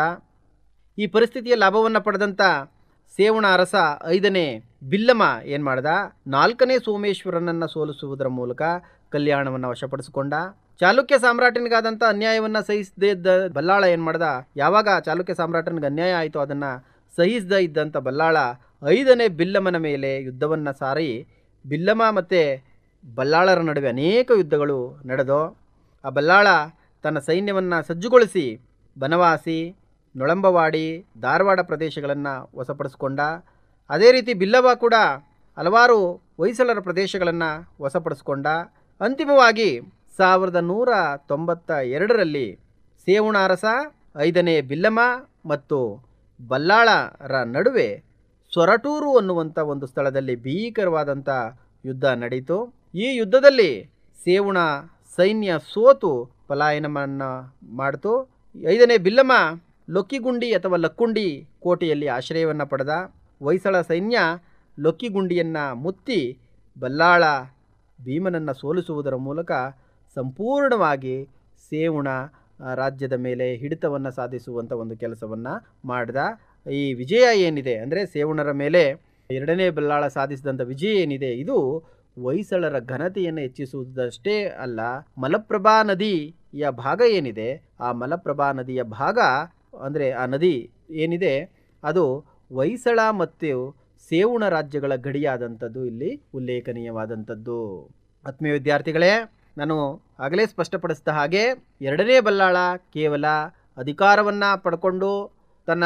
ಈ ಪರಿಸ್ಥಿತಿಯ ಲಾಭವನ್ನು ಪಡೆದಂಥ ಸೇವಣ ಅರಸ ಐದನೇ ಬಿಲ್ಲಮ ಏನು ಮಾಡ್ದ ನಾಲ್ಕನೇ ಸೋಮೇಶ್ವರನನ್ನು ಸೋಲಿಸುವುದರ ಮೂಲಕ ಕಲ್ಯಾಣವನ್ನು ವಶಪಡಿಸಿಕೊಂಡ ಚಾಲುಕ್ಯ ಸಾಮ್ರಾಟನಿಗಾದಂಥ ಅನ್ಯಾಯವನ್ನು ಸಹಿಸದೇ ಇದ್ದ ಬಲ್ಲಾಳ ಏನು ಮಾಡ್ದ ಯಾವಾಗ ಚಾಲುಕ್ಯ ಸಾಮ್ರಾಟನಿಗೆ ಅನ್ಯಾಯ ಆಯಿತು ಅದನ್ನು ಸಹಿಸದೇ ಇದ್ದಂಥ ಬಲ್ಲಾಳ ಐದನೇ ಬಿಲ್ಲಮನ ಮೇಲೆ ಯುದ್ಧವನ್ನು ಸಾರಿ ಬಿಲ್ಲಮ ಮತ್ತು ಬಲ್ಲಾಳರ ನಡುವೆ ಅನೇಕ ಯುದ್ಧಗಳು ನಡೆದವು ಆ ಬಲ್ಲಾಳ ತನ್ನ ಸೈನ್ಯವನ್ನು ಸಜ್ಜುಗೊಳಿಸಿ ಬನವಾಸಿ ನೊಳಂಬವಾಡಿ ಧಾರವಾಡ ಪ್ರದೇಶಗಳನ್ನು ವಶಪಡಿಸ್ಕೊಂಡ ಅದೇ ರೀತಿ ಬಿಲ್ಲವ ಕೂಡ ಹಲವಾರು ಹೊಯ್ಸಳರ ಪ್ರದೇಶಗಳನ್ನು ವಶಪಡಿಸ್ಕೊಂಡ ಅಂತಿಮವಾಗಿ ಸಾವಿರದ ನೂರ ತೊಂಬತ್ತ ಎರಡರಲ್ಲಿ ಸೇವುಣ ಅರಸ ಐದನೇ ಬಿಲ್ಲಮ ಮತ್ತು ಬಲ್ಲಾಳರ ನಡುವೆ ಸೊರಟೂರು ಅನ್ನುವಂಥ ಒಂದು ಸ್ಥಳದಲ್ಲಿ ಭೀಕರವಾದಂಥ ಯುದ್ಧ ನಡೀತು ಈ ಯುದ್ಧದಲ್ಲಿ ಸೇವುಣ ಸೈನ್ಯ ಸೋತು ಪಲಾಯನವನ್ನು ಮಾಡಿತು ಐದನೇ ಬಿಲ್ಲಮ ಲೊಕ್ಕಿಗುಂಡಿ ಅಥವಾ ಲಕ್ಕುಂಡಿ ಕೋಟೆಯಲ್ಲಿ ಆಶ್ರಯವನ್ನು ಪಡೆದ ಹೊಯ್ಸಳ ಸೈನ್ಯ ಲೊಕ್ಕಿಗುಂಡಿಯನ್ನು ಮುತ್ತಿ ಬಲ್ಲಾಳ ಭೀಮನನ್ನು ಸೋಲಿಸುವುದರ ಮೂಲಕ ಸಂಪೂರ್ಣವಾಗಿ ಸೇವುಣ ಆ, ರಾಜ್ಯದ ಮೇಲೆ ಹಿಡಿತವನ್ನು ಸಾಧಿಸುವಂಥ ಒಂದು ಕೆಲಸವನ್ನು ಮಾಡಿದ ಈ ವಿಜಯ ಏನಿದೆ ಅಂದರೆ ಸೇವುಣರ ಮೇಲೆ ಎರಡನೇ ಬಲ್ಲಾಳ ಸಾಧಿಸಿದಂಥ ವಿಜಯ ಏನಿದೆ ಇದು ಹೊಯ್ಸಳರ ಘನತೆಯನ್ನು ಹೆಚ್ಚಿಸುವುದಷ್ಟೇ ಅಲ್ಲ ಮಲಪ್ರಭಾ ನದಿಯ ಭಾಗ ಏನಿದೆ ಆ ಮಲಪ್ರಭಾ ನದಿಯ ಭಾಗ ಅಂದರೆ ಆ ನದಿ ಏನಿದೆ ಅದು ಹೊಯ್ಸಳ ಮತ್ತು ಸೇವುಣ ರಾಜ್ಯಗಳ ಗಡಿಯಾದಂಥದ್ದು ಇಲ್ಲಿ ಉಲ್ಲೇಖನೀಯವಾದಂಥದ್ದು ಆತ್ಮೀಯ ವಿದ್ಯಾರ್ಥಿಗಳೇ ನಾನು ಆಗಲೇ ಸ್ಪಷ್ಟಪಡಿಸಿದ ಹಾಗೆ ಎರಡನೇ ಬಲ್ಲಾಳ ಕೇವಲ ಅಧಿಕಾರವನ್ನು ಪಡ್ಕೊಂಡು ತನ್ನ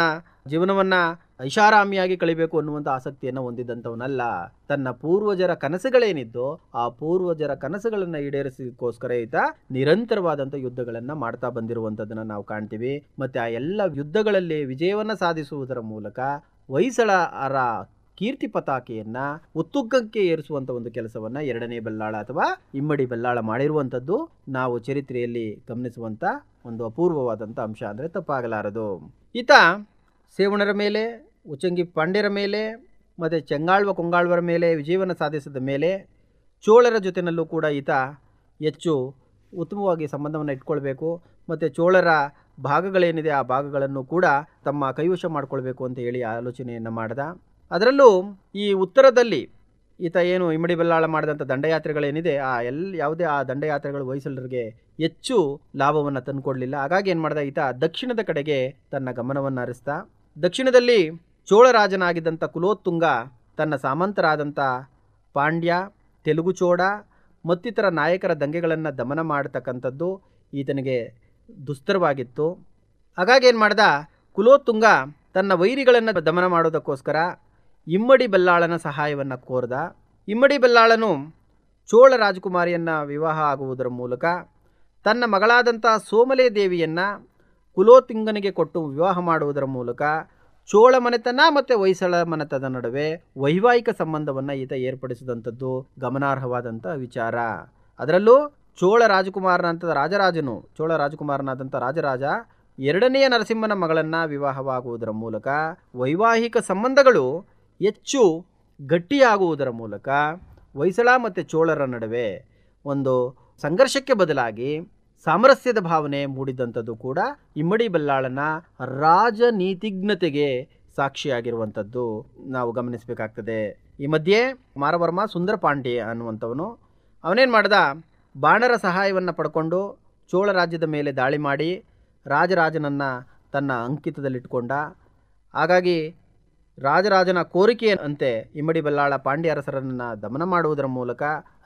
ಜೀವನವನ್ನ ಐಷಾರಾಮಿಯಾಗಿ ಕಳಿಬೇಕು ಅನ್ನುವಂಥ ಆಸಕ್ತಿಯನ್ನು ಹೊಂದಿದ್ದಂಥವನಲ್ಲ ತನ್ನ ಪೂರ್ವಜರ ಕನಸುಗಳೇನಿದ್ದೋ ಆ ಪೂರ್ವಜರ ಕನಸುಗಳನ್ನು ಈಡೇರಿಸೋಕ್ಕೋಸ್ಕರ ಈತ ನಿರಂತರವಾದಂಥ ಯುದ್ಧಗಳನ್ನ ಮಾಡ್ತಾ ಬಂದಿರುವಂಥದ್ದನ್ನ ನಾವು ಕಾಣ್ತೀವಿ ಮತ್ತೆ ಆ ಎಲ್ಲ ಯುದ್ಧಗಳಲ್ಲಿ ವಿಜಯವನ್ನ ಸಾಧಿಸುವುದರ ಮೂಲಕ ಹೊಯ್ಸಳರ ಕೀರ್ತಿ ಪತಾಕೆಯನ್ನ ಉತ್ತುಂಗಕ್ಕೆ ಏರಿಸುವಂತ ಒಂದು ಕೆಲಸವನ್ನ ಎರಡನೇ ಬಲ್ಲಾಳ ಅಥವಾ ಇಮ್ಮಡಿ ಬಲ್ಲಾಳ ಮಾಡಿರುವಂಥದ್ದು ನಾವು ಚರಿತ್ರೆಯಲ್ಲಿ ಗಮನಿಸುವಂತ ಒಂದು ಅಪೂರ್ವವಾದಂಥ ಅಂಶ ಅಂದರೆ ತಪ್ಪಾಗಲಾರದು ಈತ ಸೇವಣರ ಮೇಲೆ ಉಚ್ಚಂಗಿ ಪಾಂಡ್ಯರ ಮೇಲೆ ಮತ್ತು ಚೆಂಗಾಳ್ವ ಕೊಂಗಾಳ್ವರ ಮೇಲೆ ವಿಜಯವನ್ನು ಸಾಧಿಸಿದ ಮೇಲೆ ಚೋಳರ ಜೊತೆನಲ್ಲೂ ಕೂಡ ಈತ ಹೆಚ್ಚು ಉತ್ತಮವಾಗಿ ಸಂಬಂಧವನ್ನು ಇಟ್ಕೊಳ್ಬೇಕು ಮತ್ತು ಚೋಳರ ಭಾಗಗಳೇನಿದೆ ಆ ಭಾಗಗಳನ್ನು ಕೂಡ ತಮ್ಮ ಕೈವಶ ಮಾಡಿಕೊಳ್ಬೇಕು ಅಂತ ಹೇಳಿ ಆಲೋಚನೆಯನ್ನು ಮಾಡ್ದ ಅದರಲ್ಲೂ ಈ ಉತ್ತರದಲ್ಲಿ ಈತ ಏನು ಇಮ್ಮಡಿ ಬಲ್ಲಾಳ ಮಾಡಿದಂಥ ದಂಡಯಾತ್ರೆಗಳೇನಿದೆ ಆ ಎಲ್ ಯಾವುದೇ ಆ ದಂಡಯಾತ್ರೆಗಳು ಹೊಯ್ಸಳರಿಗೆ ಹೆಚ್ಚು ಲಾಭವನ್ನು ತಂದುಕೊಡ್ಲಿಲ್ಲ ಹಾಗಾಗಿ ಏನು ಮಾಡ್ದ ಈತ ದಕ್ಷಿಣದ ಕಡೆಗೆ ತನ್ನ ಗಮನವನ್ನು ಹರಿಸ್ತಾ ದಕ್ಷಿಣದಲ್ಲಿ ಚೋಳರಾಜನಾಗಿದ್ದಂಥ ಕುಲೋತ್ತುಂಗ ತನ್ನ ಸಾಮಂತರಾದಂಥ ಪಾಂಡ್ಯ ತೆಲುಗು ಚೋಳ ಮತ್ತಿತರ ನಾಯಕರ ದಂಗೆಗಳನ್ನು ದಮನ ಮಾಡತಕ್ಕಂಥದ್ದು ಈತನಿಗೆ ದುಸ್ತರವಾಗಿತ್ತು ಹಾಗಾಗಿ ಏನು ಮಾಡ್ದ ಕುಲೋತ್ತುಂಗ ತನ್ನ ವೈರಿಗಳನ್ನು ದಮನ ಮಾಡೋದಕ್ಕೋಸ್ಕರ ಇಮ್ಮಡಿ ಬಲ್ಲಾಳನ ಸಹಾಯವನ್ನು ಕೋರ್ದ ಇಮ್ಮಡಿ ಬಲ್ಲಾಳನು ಚೋಳ ರಾಜಕುಮಾರಿಯನ್ನು ವಿವಾಹ ಆಗುವುದರ ಮೂಲಕ ತನ್ನ ಮಗಳಾದಂಥ ಸೋಮಲೆ ದೇವಿಯನ್ನು ಕುಲೋತುಂಗನಿಗೆ ಕೊಟ್ಟು ವಿವಾಹ ಮಾಡುವುದರ ಮೂಲಕ ಚೋಳ ಮನೆತನ ಮತ್ತು ಹೊಯ್ಸಳ ಮನೆತದ ನಡುವೆ ವೈವಾಹಿಕ ಸಂಬಂಧವನ್ನು ಈತ ಏರ್ಪಡಿಸಿದಂಥದ್ದು ಗಮನಾರ್ಹವಾದಂಥ ವಿಚಾರ ಅದರಲ್ಲೂ ಚೋಳ ರಾಜಕುಮಾರನಂತ ರಾಜರಾಜನು ಚೋಳ ರಾಜಕುಮಾರನಾದಂಥ ರಾಜರಾಜ ಎರಡನೆಯ ನರಸಿಂಹನ ಮಗಳನ್ನು ವಿವಾಹವಾಗುವುದರ ಮೂಲಕ ವೈವಾಹಿಕ ಸಂಬಂಧಗಳು ಹೆಚ್ಚು ಗಟ್ಟಿಯಾಗುವುದರ ಮೂಲಕ ಹೊಯ್ಸಳ ಮತ್ತು ಚೋಳರ ನಡುವೆ ಒಂದು ಸಂಘರ್ಷಕ್ಕೆ ಬದಲಾಗಿ ಸಾಮರಸ್ಯದ ಭಾವನೆ ಮೂಡಿದಂಥದ್ದು ಕೂಡ ಇಮ್ಮಡಿ ಬಲ್ಲಾಳನ ರಾಜನೀತಿಜ್ಞತೆಗೆ ಸಾಕ್ಷಿಯಾಗಿರುವಂಥದ್ದು ನಾವು ಗಮನಿಸಬೇಕಾಗ್ತದೆ ಈ ಮಧ್ಯೆ ಮಾರವರ್ಮ ಸುಂದರ ಪಾಂಡೆ ಅನ್ನುವಂಥವನು ಅವನೇನು ಮಾಡ್ದ ಬಾಣರ ಸಹಾಯವನ್ನು ಪಡ್ಕೊಂಡು ಚೋಳ ರಾಜ್ಯದ ಮೇಲೆ ದಾಳಿ ಮಾಡಿ ರಾಜರಾಜನನ್ನು ತನ್ನ ಅಂಕಿತದಲ್ಲಿಟ್ಕೊಂಡ ಹಾಗಾಗಿ ರಾಜರಾಜನ ಕೋರಿಕೆಯಂತೆ ಇಮ್ಮಡಿ ಬಲ್ಲಾಳ ಪಾಂಡ್ಯ ಅರಸರನ್ನು ದಮನ ಮಾಡುವುದರ ಮೂಲಕ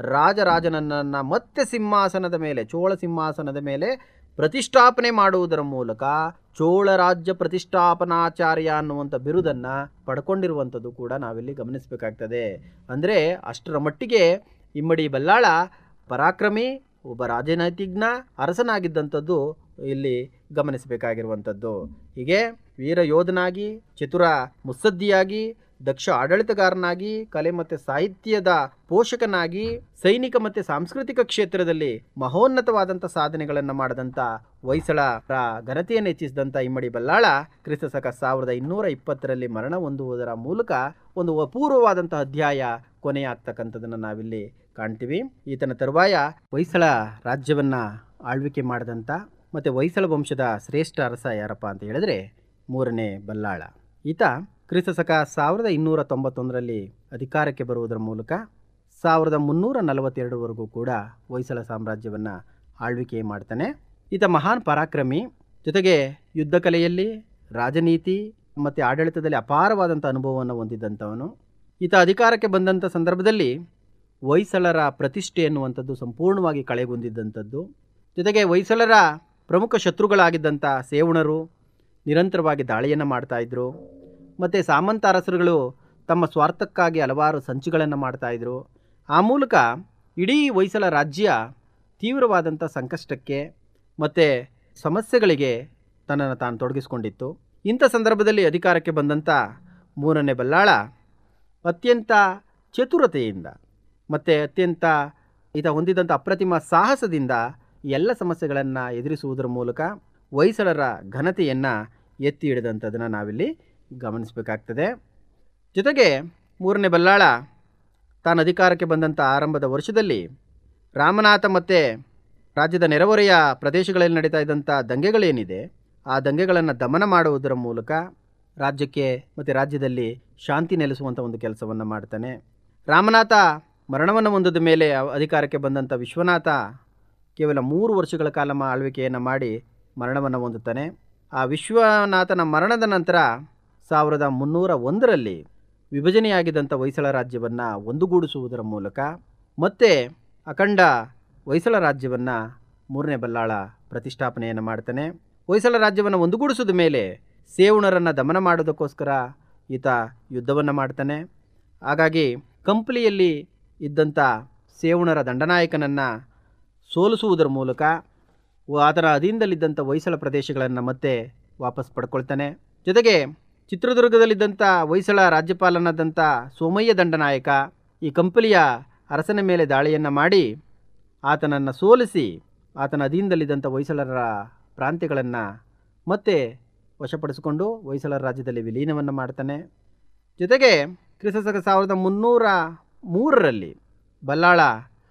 ರಾಜರಾಜನನ್ನು ಮತ್ತೆ ಸಿಂಹಾಸನದ ಮೇಲೆ ಚೋಳ ಸಿಂಹಾಸನದ ಮೇಲೆ ಪ್ರತಿಷ್ಠಾಪನೆ ಮಾಡುವುದರ ಮೂಲಕ ಚೋಳ ರಾಜ್ಯ ಪ್ರತಿಷ್ಠಾಪನಾಚಾರ್ಯ ಅನ್ನುವಂಥ ಬಿರುದನ್ನು ಪಡ್ಕೊಂಡಿರುವಂಥದ್ದು ಕೂಡ ನಾವಿಲ್ಲಿ ಗಮನಿಸಬೇಕಾಗ್ತದೆ ಅಂದರೆ ಅಷ್ಟರ ಮಟ್ಟಿಗೆ ಇಮ್ಮಡಿ ಬಲ್ಲಾಳ ಪರಾಕ್ರಮಿ ಒಬ್ಬ ರಾಜನೈತಿಜ್ಞ ಅರಸನಾಗಿದ್ದಂಥದ್ದು ಇಲ್ಲಿ ಗಮನಿಸಬೇಕಾಗಿರುವಂಥದ್ದು ಹೀಗೆ ವೀರ ಯೋಧನಾಗಿ ಚತುರ ಮುತ್ಸದ್ದಿಯಾಗಿ ದಕ್ಷ ಆಡಳಿತಗಾರನಾಗಿ ಕಲೆ ಮತ್ತು ಸಾಹಿತ್ಯದ ಪೋಷಕನಾಗಿ ಸೈನಿಕ ಮತ್ತು ಸಾಂಸ್ಕೃತಿಕ ಕ್ಷೇತ್ರದಲ್ಲಿ ಮಹೋನ್ನತವಾದಂಥ ಸಾಧನೆಗಳನ್ನು ಮಾಡಿದಂಥ ಹೊಯ್ಸಳರ ಘನತೆಯನ್ನು ಹೆಚ್ಚಿಸಿದಂಥ ಇಮ್ಮಡಿ ಬಲ್ಲಾಳ ಕ್ರಿಸ್ತಶಕ ಸಾವಿರದ ಇನ್ನೂರ ಇಪ್ಪತ್ತರಲ್ಲಿ ಮರಣ ಹೊಂದುವುದರ ಮೂಲಕ ಒಂದು ಅಪೂರ್ವವಾದಂಥ ಅಧ್ಯಾಯ ಕೊನೆಯಾಗ್ತಕ್ಕಂಥದ್ದನ್ನು ನಾವಿಲ್ಲಿ ಕಾಣ್ತೀವಿ ಈತನ ತರುವಾಯ ಹೊಯ್ಸಳ ರಾಜ್ಯವನ್ನು ಆಳ್ವಿಕೆ ಮಾಡಿದಂಥ ಮತ್ತು ಹೊಯ್ಸಳ ವಂಶದ ಶ್ರೇಷ್ಠ ಅರಸ ಯಾರಪ್ಪ ಅಂತ ಹೇಳಿದ್ರೆ ಮೂರನೇ ಬಲ್ಲಾಳ ಈತ ಕ್ರಿಸ್ತಶಕ ಸಾವಿರದ ಇನ್ನೂರ ತೊಂಬತ್ತೊಂದರಲ್ಲಿ ಅಧಿಕಾರಕ್ಕೆ ಬರುವುದರ ಮೂಲಕ ಸಾವಿರದ ಮುನ್ನೂರ ನಲವತ್ತೆರಡರವರೆಗೂ ಕೂಡ ಹೊಯ್ಸಳ ಸಾಮ್ರಾಜ್ಯವನ್ನು ಆಳ್ವಿಕೆ ಮಾಡ್ತಾನೆ ಈತ ಮಹಾನ್ ಪರಾಕ್ರಮಿ ಜೊತೆಗೆ ಯುದ್ಧ ಕಲೆಯಲ್ಲಿ ರಾಜನೀತಿ ಮತ್ತು ಆಡಳಿತದಲ್ಲಿ ಅಪಾರವಾದಂಥ ಅನುಭವವನ್ನು ಹೊಂದಿದ್ದಂಥವನು ಈತ ಅಧಿಕಾರಕ್ಕೆ ಬಂದಂಥ ಸಂದರ್ಭದಲ್ಲಿ ಹೊಯ್ಸಳರ ಪ್ರತಿಷ್ಠೆ ಎನ್ನುವಂಥದ್ದು ಸಂಪೂರ್ಣವಾಗಿ ಕಳೆಗುಂದಿದ್ದಂಥದ್ದು ಜೊತೆಗೆ ಹೊಯ್ಸಳರ ಪ್ರಮುಖ ಶತ್ರುಗಳಾಗಿದ್ದಂಥ ಸೇವಣರು ನಿರಂತರವಾಗಿ ದಾಳಿಯನ್ನು ಮಾಡ್ತಾಯಿದ್ರು ಮತ್ತು ಸಾಮಂತ ಅರಸರುಗಳು ತಮ್ಮ ಸ್ವಾರ್ಥಕ್ಕಾಗಿ ಹಲವಾರು ಸಂಚುಗಳನ್ನು ಮಾಡ್ತಾಯಿದ್ರು ಆ ಮೂಲಕ ಇಡೀ ಹೊಯ್ಸಳ ರಾಜ್ಯ ತೀವ್ರವಾದಂಥ ಸಂಕಷ್ಟಕ್ಕೆ ಮತ್ತು ಸಮಸ್ಯೆಗಳಿಗೆ ತನ್ನನ್ನು ತಾನು ತೊಡಗಿಸ್ಕೊಂಡಿತ್ತು ಇಂಥ ಸಂದರ್ಭದಲ್ಲಿ ಅಧಿಕಾರಕ್ಕೆ ಬಂದಂಥ ಮೂರನೇ ಬಲ್ಲಾಳ ಅತ್ಯಂತ ಚತುರತೆಯಿಂದ ಮತ್ತು ಅತ್ಯಂತ ಈತ ಹೊಂದಿದಂಥ ಅಪ್ರತಿಮ ಸಾಹಸದಿಂದ ಎಲ್ಲ ಸಮಸ್ಯೆಗಳನ್ನು ಎದುರಿಸುವುದರ ಮೂಲಕ ಹೊಯ್ಸಳರ ಘನತೆಯನ್ನು ಎತ್ತಿ ಹಿಡಿದಂಥದ್ದನ್ನು ನಾವಿಲ್ಲಿ ಗಮನಿಸಬೇಕಾಗ್ತದೆ ಜೊತೆಗೆ ಮೂರನೇ ಬಲ್ಲಾಳ ತಾನು ಅಧಿಕಾರಕ್ಕೆ ಬಂದಂಥ ಆರಂಭದ ವರ್ಷದಲ್ಲಿ ರಾಮನಾಥ ಮತ್ತು ರಾಜ್ಯದ ನೆರೆಹೊರೆಯ ಪ್ರದೇಶಗಳಲ್ಲಿ ನಡೀತಾ ಇದ್ದಂಥ ದಂಗೆಗಳೇನಿದೆ ಆ ದಂಗೆಗಳನ್ನು ದಮನ ಮಾಡುವುದರ ಮೂಲಕ ರಾಜ್ಯಕ್ಕೆ ಮತ್ತು ರಾಜ್ಯದಲ್ಲಿ ಶಾಂತಿ ನೆಲೆಸುವಂಥ ಒಂದು ಕೆಲಸವನ್ನು ಮಾಡ್ತಾನೆ ರಾಮನಾಥ ಮರಣವನ್ನು ಹೊಂದಿದ ಮೇಲೆ ಅಧಿಕಾರಕ್ಕೆ ಬಂದಂಥ ವಿಶ್ವನಾಥ ಕೇವಲ ಮೂರು ವರ್ಷಗಳ ಕಾಲ ಆಳ್ವಿಕೆಯನ್ನು ಮಾಡಿ ಮರಣವನ್ನು ಹೊಂದುತ್ತಾನೆ ಆ ವಿಶ್ವನಾಥನ ಮರಣದ ನಂತರ ಸಾವಿರದ ಮುನ್ನೂರ ಒಂದರಲ್ಲಿ ವಿಭಜನೆಯಾಗಿದ್ದಂಥ ಹೊಯ್ಸಳ ರಾಜ್ಯವನ್ನು ಒಂದುಗೂಡಿಸುವುದರ ಮೂಲಕ ಮತ್ತೆ ಅಖಂಡ ಹೊಯ್ಸಳ ರಾಜ್ಯವನ್ನು ಮೂರನೇ ಬಲ್ಲಾಳ ಪ್ರತಿಷ್ಠಾಪನೆಯನ್ನು ಮಾಡ್ತಾನೆ ಹೊಯ್ಸಳ ರಾಜ್ಯವನ್ನು ಒಂದುಗೂಡಿಸಿದ ಮೇಲೆ ಸೇವಣರನ್ನು ದಮನ ಮಾಡೋದಕ್ಕೋಸ್ಕರ ಈತ ಯುದ್ಧವನ್ನು ಮಾಡ್ತಾನೆ ಹಾಗಾಗಿ ಕಂಪ್ಲಿಯಲ್ಲಿ ಇದ್ದಂಥ ಸೇವಣರ ದಂಡನಾಯಕನನ್ನು ಸೋಲಿಸುವುದರ ಮೂಲಕ ಆತನ ಅಧೀನದಲ್ಲಿದ್ದಂಥ ಹೊಯ್ಸಳ ಪ್ರದೇಶಗಳನ್ನು ಮತ್ತೆ ವಾಪಸ್ ಪಡ್ಕೊಳ್ತಾನೆ ಜೊತೆಗೆ ಚಿತ್ರದುರ್ಗದಲ್ಲಿದ್ದಂಥ ಹೊಯ್ಸಳ ರಾಜ್ಯಪಾಲನಾದಂಥ ಸೋಮಯ್ಯ ದಂಡನಾಯಕ ಈ ಕಂಪಲಿಯ ಅರಸನ ಮೇಲೆ ದಾಳಿಯನ್ನು ಮಾಡಿ ಆತನನ್ನು ಸೋಲಿಸಿ ಆತನ ಅಧೀನದಲ್ಲಿದ್ದಂಥ ಹೊಯ್ಸಳರ ಪ್ರಾಂತ್ಯಗಳನ್ನು ಮತ್ತೆ ವಶಪಡಿಸಿಕೊಂಡು ಹೊಯ್ಸಳರ ರಾಜ್ಯದಲ್ಲಿ ವಿಲೀನವನ್ನು ಮಾಡ್ತಾನೆ ಜೊತೆಗೆ ಕ್ರಿಸ್ತಶಕ ಸಾವಿರದ ಮುನ್ನೂರ ಮೂರರಲ್ಲಿ ಬಲ್ಲಾಳ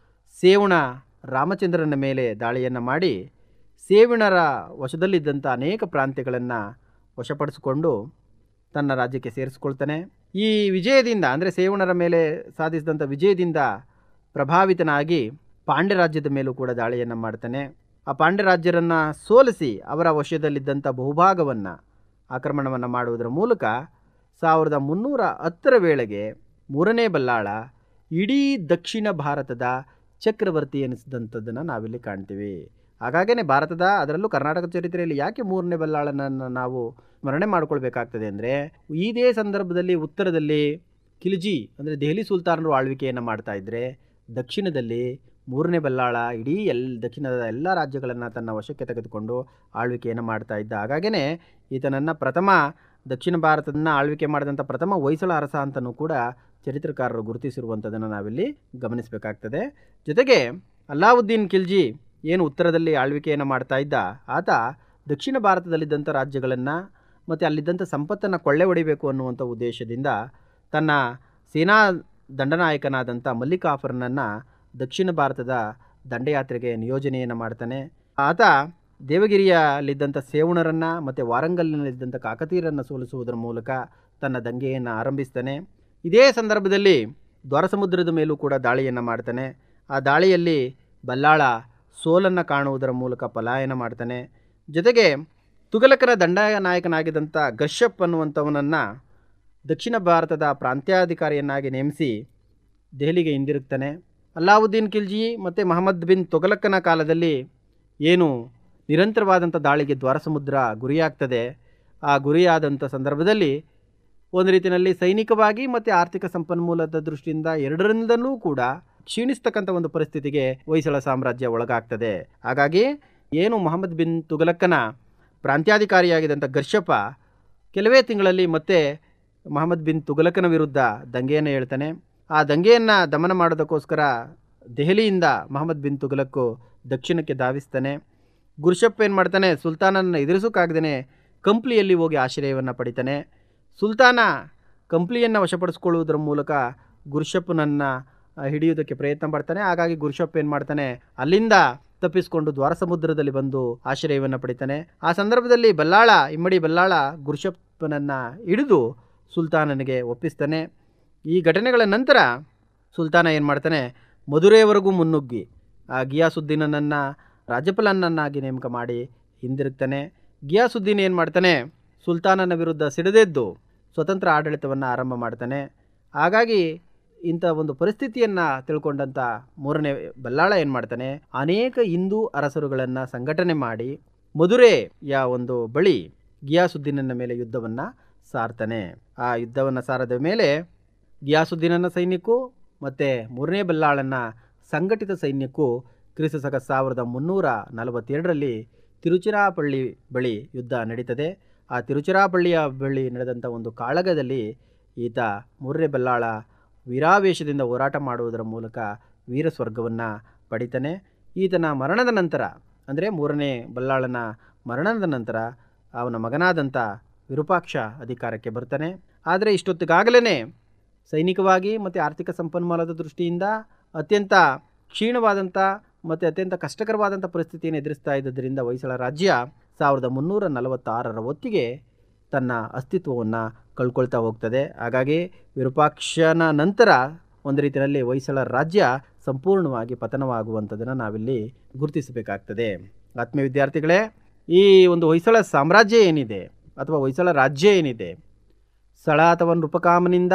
ಸೇವಣ ರಾಮಚಂದ್ರನ ಮೇಲೆ ದಾಳಿಯನ್ನು ಮಾಡಿ ಸೇವಣರ ವಶದಲ್ಲಿದ್ದಂಥ ಅನೇಕ ಪ್ರಾಂತ್ಯಗಳನ್ನು ವಶಪಡಿಸಿಕೊಂಡು ತನ್ನ ರಾಜ್ಯಕ್ಕೆ ಸೇರಿಸ್ಕೊಳ್ತಾನೆ ಈ ವಿಜಯದಿಂದ ಅಂದರೆ ಸೇವಣರ ಮೇಲೆ ಸಾಧಿಸಿದಂಥ ವಿಜಯದಿಂದ ಪ್ರಭಾವಿತನಾಗಿ ಪಾಂಡ್ಯ ರಾಜ್ಯದ ಮೇಲೂ ಕೂಡ ದಾಳಿಯನ್ನು ಮಾಡ್ತಾನೆ ಆ ಪಾಂಡ್ಯ ರಾಜ್ಯರನ್ನು ಸೋಲಿಸಿ ಅವರ ವಶದಲ್ಲಿದ್ದಂಥ ಬಹುಭಾಗವನ್ನು ಆಕ್ರಮಣವನ್ನು ಮಾಡುವುದರ ಮೂಲಕ ಸಾವಿರದ ಮುನ್ನೂರ ಹತ್ತರ ವೇಳೆಗೆ ಮೂರನೇ ಬಲ್ಲಾಳ ಇಡೀ ದಕ್ಷಿಣ ಭಾರತದ ಚಕ್ರವರ್ತಿ ಎನಿಸಿದಂಥದ್ದನ್ನು ನಾವಿಲ್ಲಿ ಕಾಣ್ತೀವಿ ಹಾಗಾಗೇ ಭಾರತದ ಅದರಲ್ಲೂ ಕರ್ನಾಟಕ ಚರಿತ್ರೆಯಲ್ಲಿ ಯಾಕೆ ಮೂರನೇ ಬಲ್ಲಾಳನನ್ನು ನಾವು ಸ್ಮರಣೆ ಮಾಡ್ಕೊಳ್ಬೇಕಾಗ್ತದೆ ಅಂದರೆ ಇದೇ ಸಂದರ್ಭದಲ್ಲಿ ಉತ್ತರದಲ್ಲಿ ಕಿಲ್ಜಿ ಅಂದರೆ ದೆಹಲಿ ಸುಲ್ತಾನರು ಆಳ್ವಿಕೆಯನ್ನು ಮಾಡ್ತಾ ಇದ್ದರೆ ದಕ್ಷಿಣದಲ್ಲಿ ಮೂರನೇ ಬಲ್ಲಾಳ ಇಡೀ ಎಲ್ ದಕ್ಷಿಣದ ಎಲ್ಲ ರಾಜ್ಯಗಳನ್ನು ತನ್ನ ವಶಕ್ಕೆ ತೆಗೆದುಕೊಂಡು ಆಳ್ವಿಕೆಯನ್ನು ಮಾಡ್ತಾ ಇದ್ದ ಹಾಗಾಗೇ ಈತನನ್ನು ಪ್ರಥಮ ದಕ್ಷಿಣ ಭಾರತದನ್ನ ಆಳ್ವಿಕೆ ಮಾಡಿದಂಥ ಪ್ರಥಮ ಹೊಯ್ಸಳ ಅರಸ ಅಂತಲೂ ಕೂಡ ಚರಿತ್ರಕಾರರು ಗುರುತಿಸಿರುವಂಥದ್ದನ್ನು ನಾವಿಲ್ಲಿ ಗಮನಿಸಬೇಕಾಗ್ತದೆ ಜೊತೆಗೆ ಅಲ್ಲಾವುದ್ದೀನ್ ಖಿಲ್ಜಿ ಏನು ಉತ್ತರದಲ್ಲಿ ಆಳ್ವಿಕೆಯನ್ನು ಮಾಡ್ತಾ ಇದ್ದ ಆತ ದಕ್ಷಿಣ ಭಾರತದಲ್ಲಿದ್ದಂಥ ರಾಜ್ಯಗಳನ್ನು ಮತ್ತು ಅಲ್ಲಿದ್ದಂಥ ಸಂಪತ್ತನ್ನು ಕೊಳ್ಳೆ ಹೊಡಿಬೇಕು ಅನ್ನುವಂಥ ಉದ್ದೇಶದಿಂದ ತನ್ನ ಸೇನಾ ದಂಡನಾಯಕನಾದಂಥ ಮಲ್ಲಿಕಾಫರ್ನನ್ನು ದಕ್ಷಿಣ ಭಾರತದ ದಂಡಯಾತ್ರೆಗೆ ನಿಯೋಜನೆಯನ್ನು ಮಾಡ್ತಾನೆ ಆತ ದೇವಗಿರಿಯಲ್ಲಿದ್ದಂಥ ಸೇವಣರನ್ನು ಮತ್ತು ವಾರಂಗಲ್ನಲ್ಲಿದ್ದಂಥ ಕಾಕತೀರನ್ನು ಸೋಲಿಸುವುದರ ಮೂಲಕ ತನ್ನ ದಂಗೆಯನ್ನು ಆರಂಭಿಸ್ತಾನೆ ಇದೇ ಸಂದರ್ಭದಲ್ಲಿ ದ್ವಾರಸಮುದ್ರದ ಮೇಲೂ ಕೂಡ ದಾಳಿಯನ್ನು ಮಾಡ್ತಾನೆ ಆ ದಾಳಿಯಲ್ಲಿ ಬಲ್ಲಾಳ ಸೋಲನ್ನು ಕಾಣುವುದರ ಮೂಲಕ ಪಲಾಯನ ಮಾಡ್ತಾನೆ ಜೊತೆಗೆ ತುಗಲಕರ ದಂಡನಾಯಕನಾಗಿದ್ದಂಥ ಗರ್ಷಪ್ ಅನ್ನುವಂಥವನನ್ನು ದಕ್ಷಿಣ ಭಾರತದ ಪ್ರಾಂತ್ಯಾಧಿಕಾರಿಯನ್ನಾಗಿ ನೇಮಿಸಿ ದೆಹಲಿಗೆ ಹಿಂದಿರುಗ್ತಾನೆ ಅಲ್ಲಾವುದ್ದೀನ್ ಖಿಲ್ಜಿ ಮತ್ತು ಮಹಮ್ಮದ್ ಬಿನ್ ತೊಗಲಕ್ಕನ ಕಾಲದಲ್ಲಿ ಏನು ನಿರಂತರವಾದಂಥ ದಾಳಿಗೆ ದ್ವಾರಸಮುದ್ರ ಗುರಿಯಾಗ್ತದೆ ಆ ಗುರಿಯಾದಂಥ ಸಂದರ್ಭದಲ್ಲಿ ಒಂದು ರೀತಿಯಲ್ಲಿ ಸೈನಿಕವಾಗಿ ಮತ್ತು ಆರ್ಥಿಕ ಸಂಪನ್ಮೂಲದ ದೃಷ್ಟಿಯಿಂದ ಎರಡರಿಂದಲೂ ಕೂಡ ಕ್ಷೀಣಿಸ್ತಕ್ಕಂಥ ಒಂದು ಪರಿಸ್ಥಿತಿಗೆ ಹೊಯ್ಸಳ ಸಾಮ್ರಾಜ್ಯ ಒಳಗಾಗ್ತದೆ ಹಾಗಾಗಿ ಏನು ಮೊಹಮ್ಮದ್ ಬಿನ್ ತುಗಲಕ್ಕನ ಪ್ರಾಂತ್ಯಾಧಿಕಾರಿಯಾಗಿದ್ದಂಥ ಗರ್ಷಪ ಕೆಲವೇ ತಿಂಗಳಲ್ಲಿ ಮತ್ತೆ ಮೊಹಮ್ಮದ್ ಬಿನ್ ತುಗಲಕನ ವಿರುದ್ಧ ದಂಗೆಯನ್ನು ಹೇಳ್ತಾನೆ ಆ ದಂಗೆಯನ್ನು ದಮನ ಮಾಡೋದಕ್ಕೋಸ್ಕರ ದೆಹಲಿಯಿಂದ ಮೊಹಮ್ಮದ್ ಬಿನ್ ತುಗಲಕ್ಕು ದಕ್ಷಿಣಕ್ಕೆ ಧಾವಿಸ್ತಾನೆ ಗುರ್ಷಪ್ ಏನು ಮಾಡ್ತಾನೆ ಸುಲ್ತಾನನ್ನು ಎದುರಿಸೋಕ್ಕಾಗ್ದೇ ಕಂಪ್ಲಿಯಲ್ಲಿ ಹೋಗಿ ಆಶ್ರಯವನ್ನು ಪಡಿತಾನೆ ಸುಲ್ತಾನ ಕಂಪ್ಲಿಯನ್ನು ವಶಪಡಿಸ್ಕೊಳ್ಳುವುದರ ಮೂಲಕ ಗುರ್ಷಪ್ಪನನ್ನು ಹಿಡಿಯುವುದಕ್ಕೆ ಪ್ರಯತ್ನ ಪಡ್ತಾನೆ ಹಾಗಾಗಿ ಗುರ್ಷಪ್ ಏನು ಮಾಡ್ತಾನೆ ಅಲ್ಲಿಂದ ತಪ್ಪಿಸಿಕೊಂಡು ದ್ವಾರಸಮುದ್ರದಲ್ಲಿ ಬಂದು ಆಶ್ರಯವನ್ನು ಪಡಿತಾನೆ ಆ ಸಂದರ್ಭದಲ್ಲಿ ಬಲ್ಲಾಳ ಇಮ್ಮಡಿ ಬಲ್ಲಾಳ ಗುರ್ಷಪ್ಪನನ್ನು ಹಿಡಿದು ಸುಲ್ತಾನನಿಗೆ ಒಪ್ಪಿಸ್ತಾನೆ ಈ ಘಟನೆಗಳ ನಂತರ ಸುಲ್ತಾನ ಏನು ಮಾಡ್ತಾನೆ ಮಧುರೆಯವರೆಗೂ ಮುನ್ನುಗ್ಗಿ ಆ ಗಿಯಾಸುದ್ದೀನನನ್ನು ರಾಜ್ಯಪಾಲನನ್ನಾಗಿ ನೇಮಕ ಮಾಡಿ ಹಿಂದಿರುಗ್ತಾನೆ ಗಿಯಾಸುದ್ದೀನ್ ಏನು ಮಾಡ್ತಾನೆ ಸುಲ್ತಾನನ ವಿರುದ್ಧ ಸಿಡಿದೆದ್ದು ಸ್ವತಂತ್ರ ಆಡಳಿತವನ್ನು ಆರಂಭ ಮಾಡ್ತಾನೆ ಹಾಗಾಗಿ ಇಂಥ ಒಂದು ಪರಿಸ್ಥಿತಿಯನ್ನು ತಿಳ್ಕೊಂಡಂಥ ಮೂರನೇ ಬಲ್ಲಾಳ ಏನು ಮಾಡ್ತಾನೆ ಅನೇಕ ಹಿಂದೂ ಅರಸರುಗಳನ್ನು ಸಂಘಟನೆ ಮಾಡಿ ಮಧುರೆಯ ಒಂದು ಬಳಿ ಗಿಯಾಸುದ್ದೀನನ ಮೇಲೆ ಯುದ್ಧವನ್ನು ಸಾರ್ತಾನೆ ಆ ಯುದ್ಧವನ್ನು ಸಾರದ ಮೇಲೆ ಗಿಯಾಸುದ್ದೀನನ ಸೈನ್ಯಕ್ಕೂ ಮತ್ತು ಮೂರನೇ ಬಲ್ಲಾಳನ ಸಂಘಟಿತ ಸೈನ್ಯಕ್ಕೂ ಕ್ರಿಸ್ತಶಕ ಸಾವಿರದ ಮುನ್ನೂರ ನಲವತ್ತೆರಡರಲ್ಲಿ ತಿರುಚಿರಾಪಳ್ಳಿ ಬಳಿ ಯುದ್ಧ ನಡೀತದೆ ಆ ತಿರುಚಿರಾಪಳ್ಳಿಯ ಬಳಿ ನಡೆದಂಥ ಒಂದು ಕಾಳಗದಲ್ಲಿ ಈತ ಮೂರನೇ ಬಲ್ಲಾಳ ವೀರಾವೇಶದಿಂದ ಹೋರಾಟ ಮಾಡುವುದರ ಮೂಲಕ ವೀರ ಸ್ವರ್ಗವನ್ನು ಪಡಿತಾನೆ ಈತನ ಮರಣದ ನಂತರ ಅಂದರೆ ಮೂರನೇ ಬಲ್ಲಾಳನ ಮರಣದ ನಂತರ ಅವನ ಮಗನಾದಂಥ ವಿರೂಪಾಕ್ಷ ಅಧಿಕಾರಕ್ಕೆ ಬರ್ತಾನೆ ಆದರೆ ಇಷ್ಟೊತ್ತಿಗಾಗಲೇ ಸೈನಿಕವಾಗಿ ಮತ್ತು ಆರ್ಥಿಕ ಸಂಪನ್ಮೂಲದ ದೃಷ್ಟಿಯಿಂದ ಅತ್ಯಂತ ಕ್ಷೀಣವಾದಂಥ ಮತ್ತು ಅತ್ಯಂತ ಕಷ್ಟಕರವಾದಂಥ ಪರಿಸ್ಥಿತಿಯನ್ನು ಎದುರಿಸ್ತಾ ಇದ್ದರಿಂದ ಹೊಯ್ಸಳ ರಾಜ್ಯ ಸಾವಿರದ ಮುನ್ನೂರ ನಲವತ್ತಾರರ ಹೊತ್ತಿಗೆ ತನ್ನ ಅಸ್ತಿತ್ವವನ್ನು ಕಳ್ಕೊಳ್ತಾ ಹೋಗ್ತದೆ ಹಾಗಾಗಿ ವಿರೂಪಾಕ್ಷನ ನಂತರ ಒಂದು ರೀತಿಯಲ್ಲಿ ಹೊಯ್ಸಳ ರಾಜ್ಯ ಸಂಪೂರ್ಣವಾಗಿ ಪತನವಾಗುವಂಥದ್ದನ್ನು ನಾವಿಲ್ಲಿ ಗುರುತಿಸಬೇಕಾಗ್ತದೆ ಆತ್ಮೀಯ ವಿದ್ಯಾರ್ಥಿಗಳೇ ಈ ಒಂದು ಹೊಯ್ಸಳ ಸಾಮ್ರಾಜ್ಯ ಏನಿದೆ ಅಥವಾ ಹೊಯ್ಸಳ ರಾಜ್ಯ ಏನಿದೆ ಸ್ಥಳ ಅಥವಾ ನೃಪಕಾಮನಿಂದ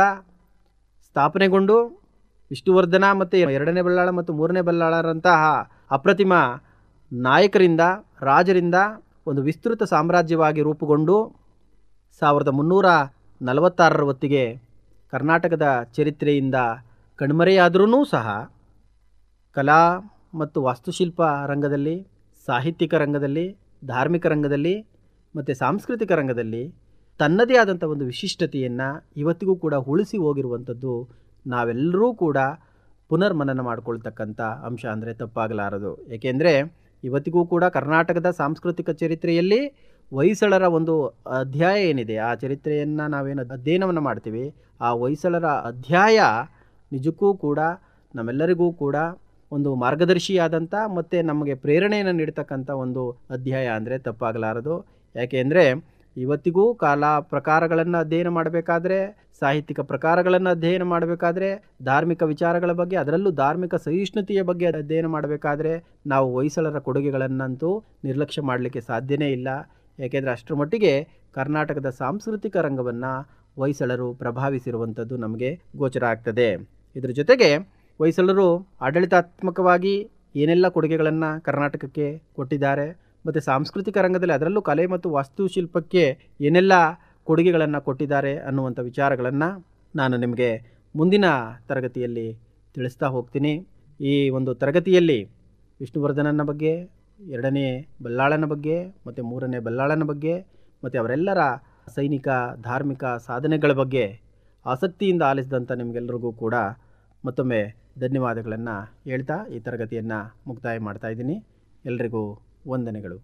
ಸ್ಥಾಪನೆಗೊಂಡು ವಿಷ್ಣುವರ್ಧನ ಮತ್ತು ಎರಡನೇ ಬಲ್ಲಾಳ ಮತ್ತು ಮೂರನೇ ಬಲ್ಲಾಳರಂತಹ ಅಪ್ರತಿಮ ನಾಯಕರಿಂದ ರಾಜರಿಂದ ಒಂದು ವಿಸ್ತೃತ ಸಾಮ್ರಾಜ್ಯವಾಗಿ ರೂಪುಗೊಂಡು ಸಾವಿರದ ಮುನ್ನೂರ ನಲವತ್ತಾರರ ಹೊತ್ತಿಗೆ ಕರ್ನಾಟಕದ ಚರಿತ್ರೆಯಿಂದ ಕಣ್ಮರೆಯಾದರೂ ಸಹ ಕಲಾ ಮತ್ತು ವಾಸ್ತುಶಿಲ್ಪ ರಂಗದಲ್ಲಿ ಸಾಹಿತ್ಯಿಕ ರಂಗದಲ್ಲಿ ಧಾರ್ಮಿಕ ರಂಗದಲ್ಲಿ ಮತ್ತು ಸಾಂಸ್ಕೃತಿಕ ರಂಗದಲ್ಲಿ ತನ್ನದೇ ಆದಂಥ ಒಂದು ವಿಶಿಷ್ಟತೆಯನ್ನು ಇವತ್ತಿಗೂ ಕೂಡ ಉಳಿಸಿ ಹೋಗಿರುವಂಥದ್ದು ನಾವೆಲ್ಲರೂ ಕೂಡ ಪುನರ್ಮನನ ಮಾಡಿಕೊಳ್ತಕ್ಕಂಥ ಅಂಶ ಅಂದರೆ ತಪ್ಪಾಗಲಾರದು ಏಕೆಂದರೆ ಇವತ್ತಿಗೂ ಕೂಡ ಕರ್ನಾಟಕದ ಸಾಂಸ್ಕೃತಿಕ ಚರಿತ್ರೆಯಲ್ಲಿ ಹೊಯ್ಸಳರ ಒಂದು ಅಧ್ಯಾಯ ಏನಿದೆ ಆ ಚರಿತ್ರೆಯನ್ನು ನಾವೇನು ಅಧ್ಯಯನವನ್ನು ಮಾಡ್ತೀವಿ ಆ ಹೊಯ್ಸಳರ ಅಧ್ಯಾಯ ನಿಜಕ್ಕೂ ಕೂಡ ನಮ್ಮೆಲ್ಲರಿಗೂ ಕೂಡ ಒಂದು ಮಾರ್ಗದರ್ಶಿಯಾದಂಥ ಮತ್ತು ನಮಗೆ ಪ್ರೇರಣೆಯನ್ನು ನೀಡ್ತಕ್ಕಂಥ ಒಂದು ಅಧ್ಯಾಯ ಅಂದರೆ ತಪ್ಪಾಗಲಾರದು ಯಾಕೆಂದರೆ ಇವತ್ತಿಗೂ ಕಾಲ ಪ್ರಕಾರಗಳನ್ನು ಅಧ್ಯಯನ ಮಾಡಬೇಕಾದ್ರೆ ಸಾಹಿತ್ಯಿಕ ಪ್ರಕಾರಗಳನ್ನು ಅಧ್ಯಯನ ಮಾಡಬೇಕಾದ್ರೆ ಧಾರ್ಮಿಕ ವಿಚಾರಗಳ ಬಗ್ಗೆ ಅದರಲ್ಲೂ ಧಾರ್ಮಿಕ ಸಹಿಷ್ಣುತೆಯ ಬಗ್ಗೆ ಅಧ್ಯಯನ ಮಾಡಬೇಕಾದ್ರೆ ನಾವು ಹೊಯ್ಸಳರ ಕೊಡುಗೆಗಳನ್ನಂತೂ ನಿರ್ಲಕ್ಷ್ಯ ಮಾಡಲಿಕ್ಕೆ ಸಾಧ್ಯನೇ ಇಲ್ಲ ಯಾಕೆಂದರೆ ಅಷ್ಟರ ಮಟ್ಟಿಗೆ ಕರ್ನಾಟಕದ ಸಾಂಸ್ಕೃತಿಕ ರಂಗವನ್ನು ಹೊಯ್ಸಳರು ಪ್ರಭಾವಿಸಿರುವಂಥದ್ದು ನಮಗೆ ಗೋಚರ ಆಗ್ತದೆ ಇದರ ಜೊತೆಗೆ ಹೊಯ್ಸಳರು ಆಡಳಿತಾತ್ಮಕವಾಗಿ ಏನೆಲ್ಲ ಕೊಡುಗೆಗಳನ್ನು ಕರ್ನಾಟಕಕ್ಕೆ ಕೊಟ್ಟಿದ್ದಾರೆ ಮತ್ತು ಸಾಂಸ್ಕೃತಿಕ ರಂಗದಲ್ಲಿ ಅದರಲ್ಲೂ ಕಲೆ ಮತ್ತು ವಾಸ್ತುಶಿಲ್ಪಕ್ಕೆ ಏನೆಲ್ಲ ಕೊಡುಗೆಗಳನ್ನು ಕೊಟ್ಟಿದ್ದಾರೆ ಅನ್ನುವಂಥ ವಿಚಾರಗಳನ್ನು ನಾನು ನಿಮಗೆ ಮುಂದಿನ ತರಗತಿಯಲ್ಲಿ ತಿಳಿಸ್ತಾ ಹೋಗ್ತೀನಿ ಈ ಒಂದು ತರಗತಿಯಲ್ಲಿ ವಿಷ್ಣುವರ್ಧನನ ಬಗ್ಗೆ ಎರಡನೇ ಬಲ್ಲಾಳನ ಬಗ್ಗೆ ಮತ್ತು ಮೂರನೇ ಬಲ್ಲಾಳನ ಬಗ್ಗೆ ಮತ್ತು ಅವರೆಲ್ಲರ ಸೈನಿಕ ಧಾರ್ಮಿಕ ಸಾಧನೆಗಳ ಬಗ್ಗೆ ಆಸಕ್ತಿಯಿಂದ ಆಲಿಸಿದಂಥ ನಿಮಗೆಲ್ಲರಿಗೂ ಕೂಡ ಮತ್ತೊಮ್ಮೆ ಧನ್ಯವಾದಗಳನ್ನು ಹೇಳ್ತಾ ಈ ತರಗತಿಯನ್ನು ಮುಕ್ತಾಯ ಮಾಡ್ತಾ ಇದ್ದೀನಿ ಎಲ್ರಿಗೂ ವಂದನೆಗಳು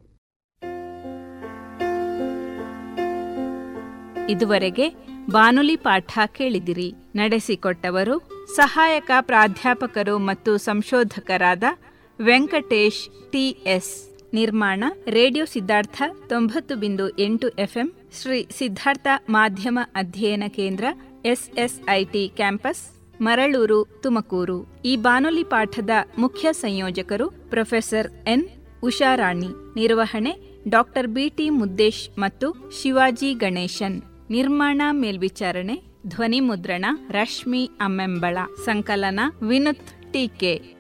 ಇದುವರೆಗೆ ಬಾನುಲಿ ಪಾಠ ಕೇಳಿದಿರಿ ನಡೆಸಿಕೊಟ್ಟವರು ಸಹಾಯಕ ಪ್ರಾಧ್ಯಾಪಕರು ಮತ್ತು ಸಂಶೋಧಕರಾದ ವೆಂಕಟೇಶ್ ಟಿಎಸ್ ನಿರ್ಮಾಣ ರೇಡಿಯೋ ಸಿದ್ಧಾರ್ಥ ತೊಂಬತ್ತು ಬಿಂದು ಎಂಟು ಎಫ್ಎಂ ಶ್ರೀ ಸಿದ್ಧಾರ್ಥ ಮಾಧ್ಯಮ ಅಧ್ಯಯನ ಕೇಂದ್ರ ಎಸ್ಎಸ್ಐಟಿ ಕ್ಯಾಂಪಸ್ ಮರಳೂರು ತುಮಕೂರು ಈ ಬಾನುಲಿ ಪಾಠದ ಮುಖ್ಯ ಸಂಯೋಜಕರು ಪ್ರೊಫೆಸರ್ ಎನ್ ಉಷಾರಾಣಿ ನಿರ್ವಹಣೆ ಡಾಕ್ಟರ್ ಬಿಟಿ ಮುದ್ದೇಶ್ ಮತ್ತು ಶಿವಾಜಿ ಗಣೇಶನ್ ನಿರ್ಮಾಣ ಮೇಲ್ವಿಚಾರಣೆ ಧ್ವನಿ ಮುದ್ರಣ ರಶ್ಮಿ ಅಮ್ಮೆಂಬಳ ಸಂಕಲನ ವಿನುತ್ ಟೀಕೆ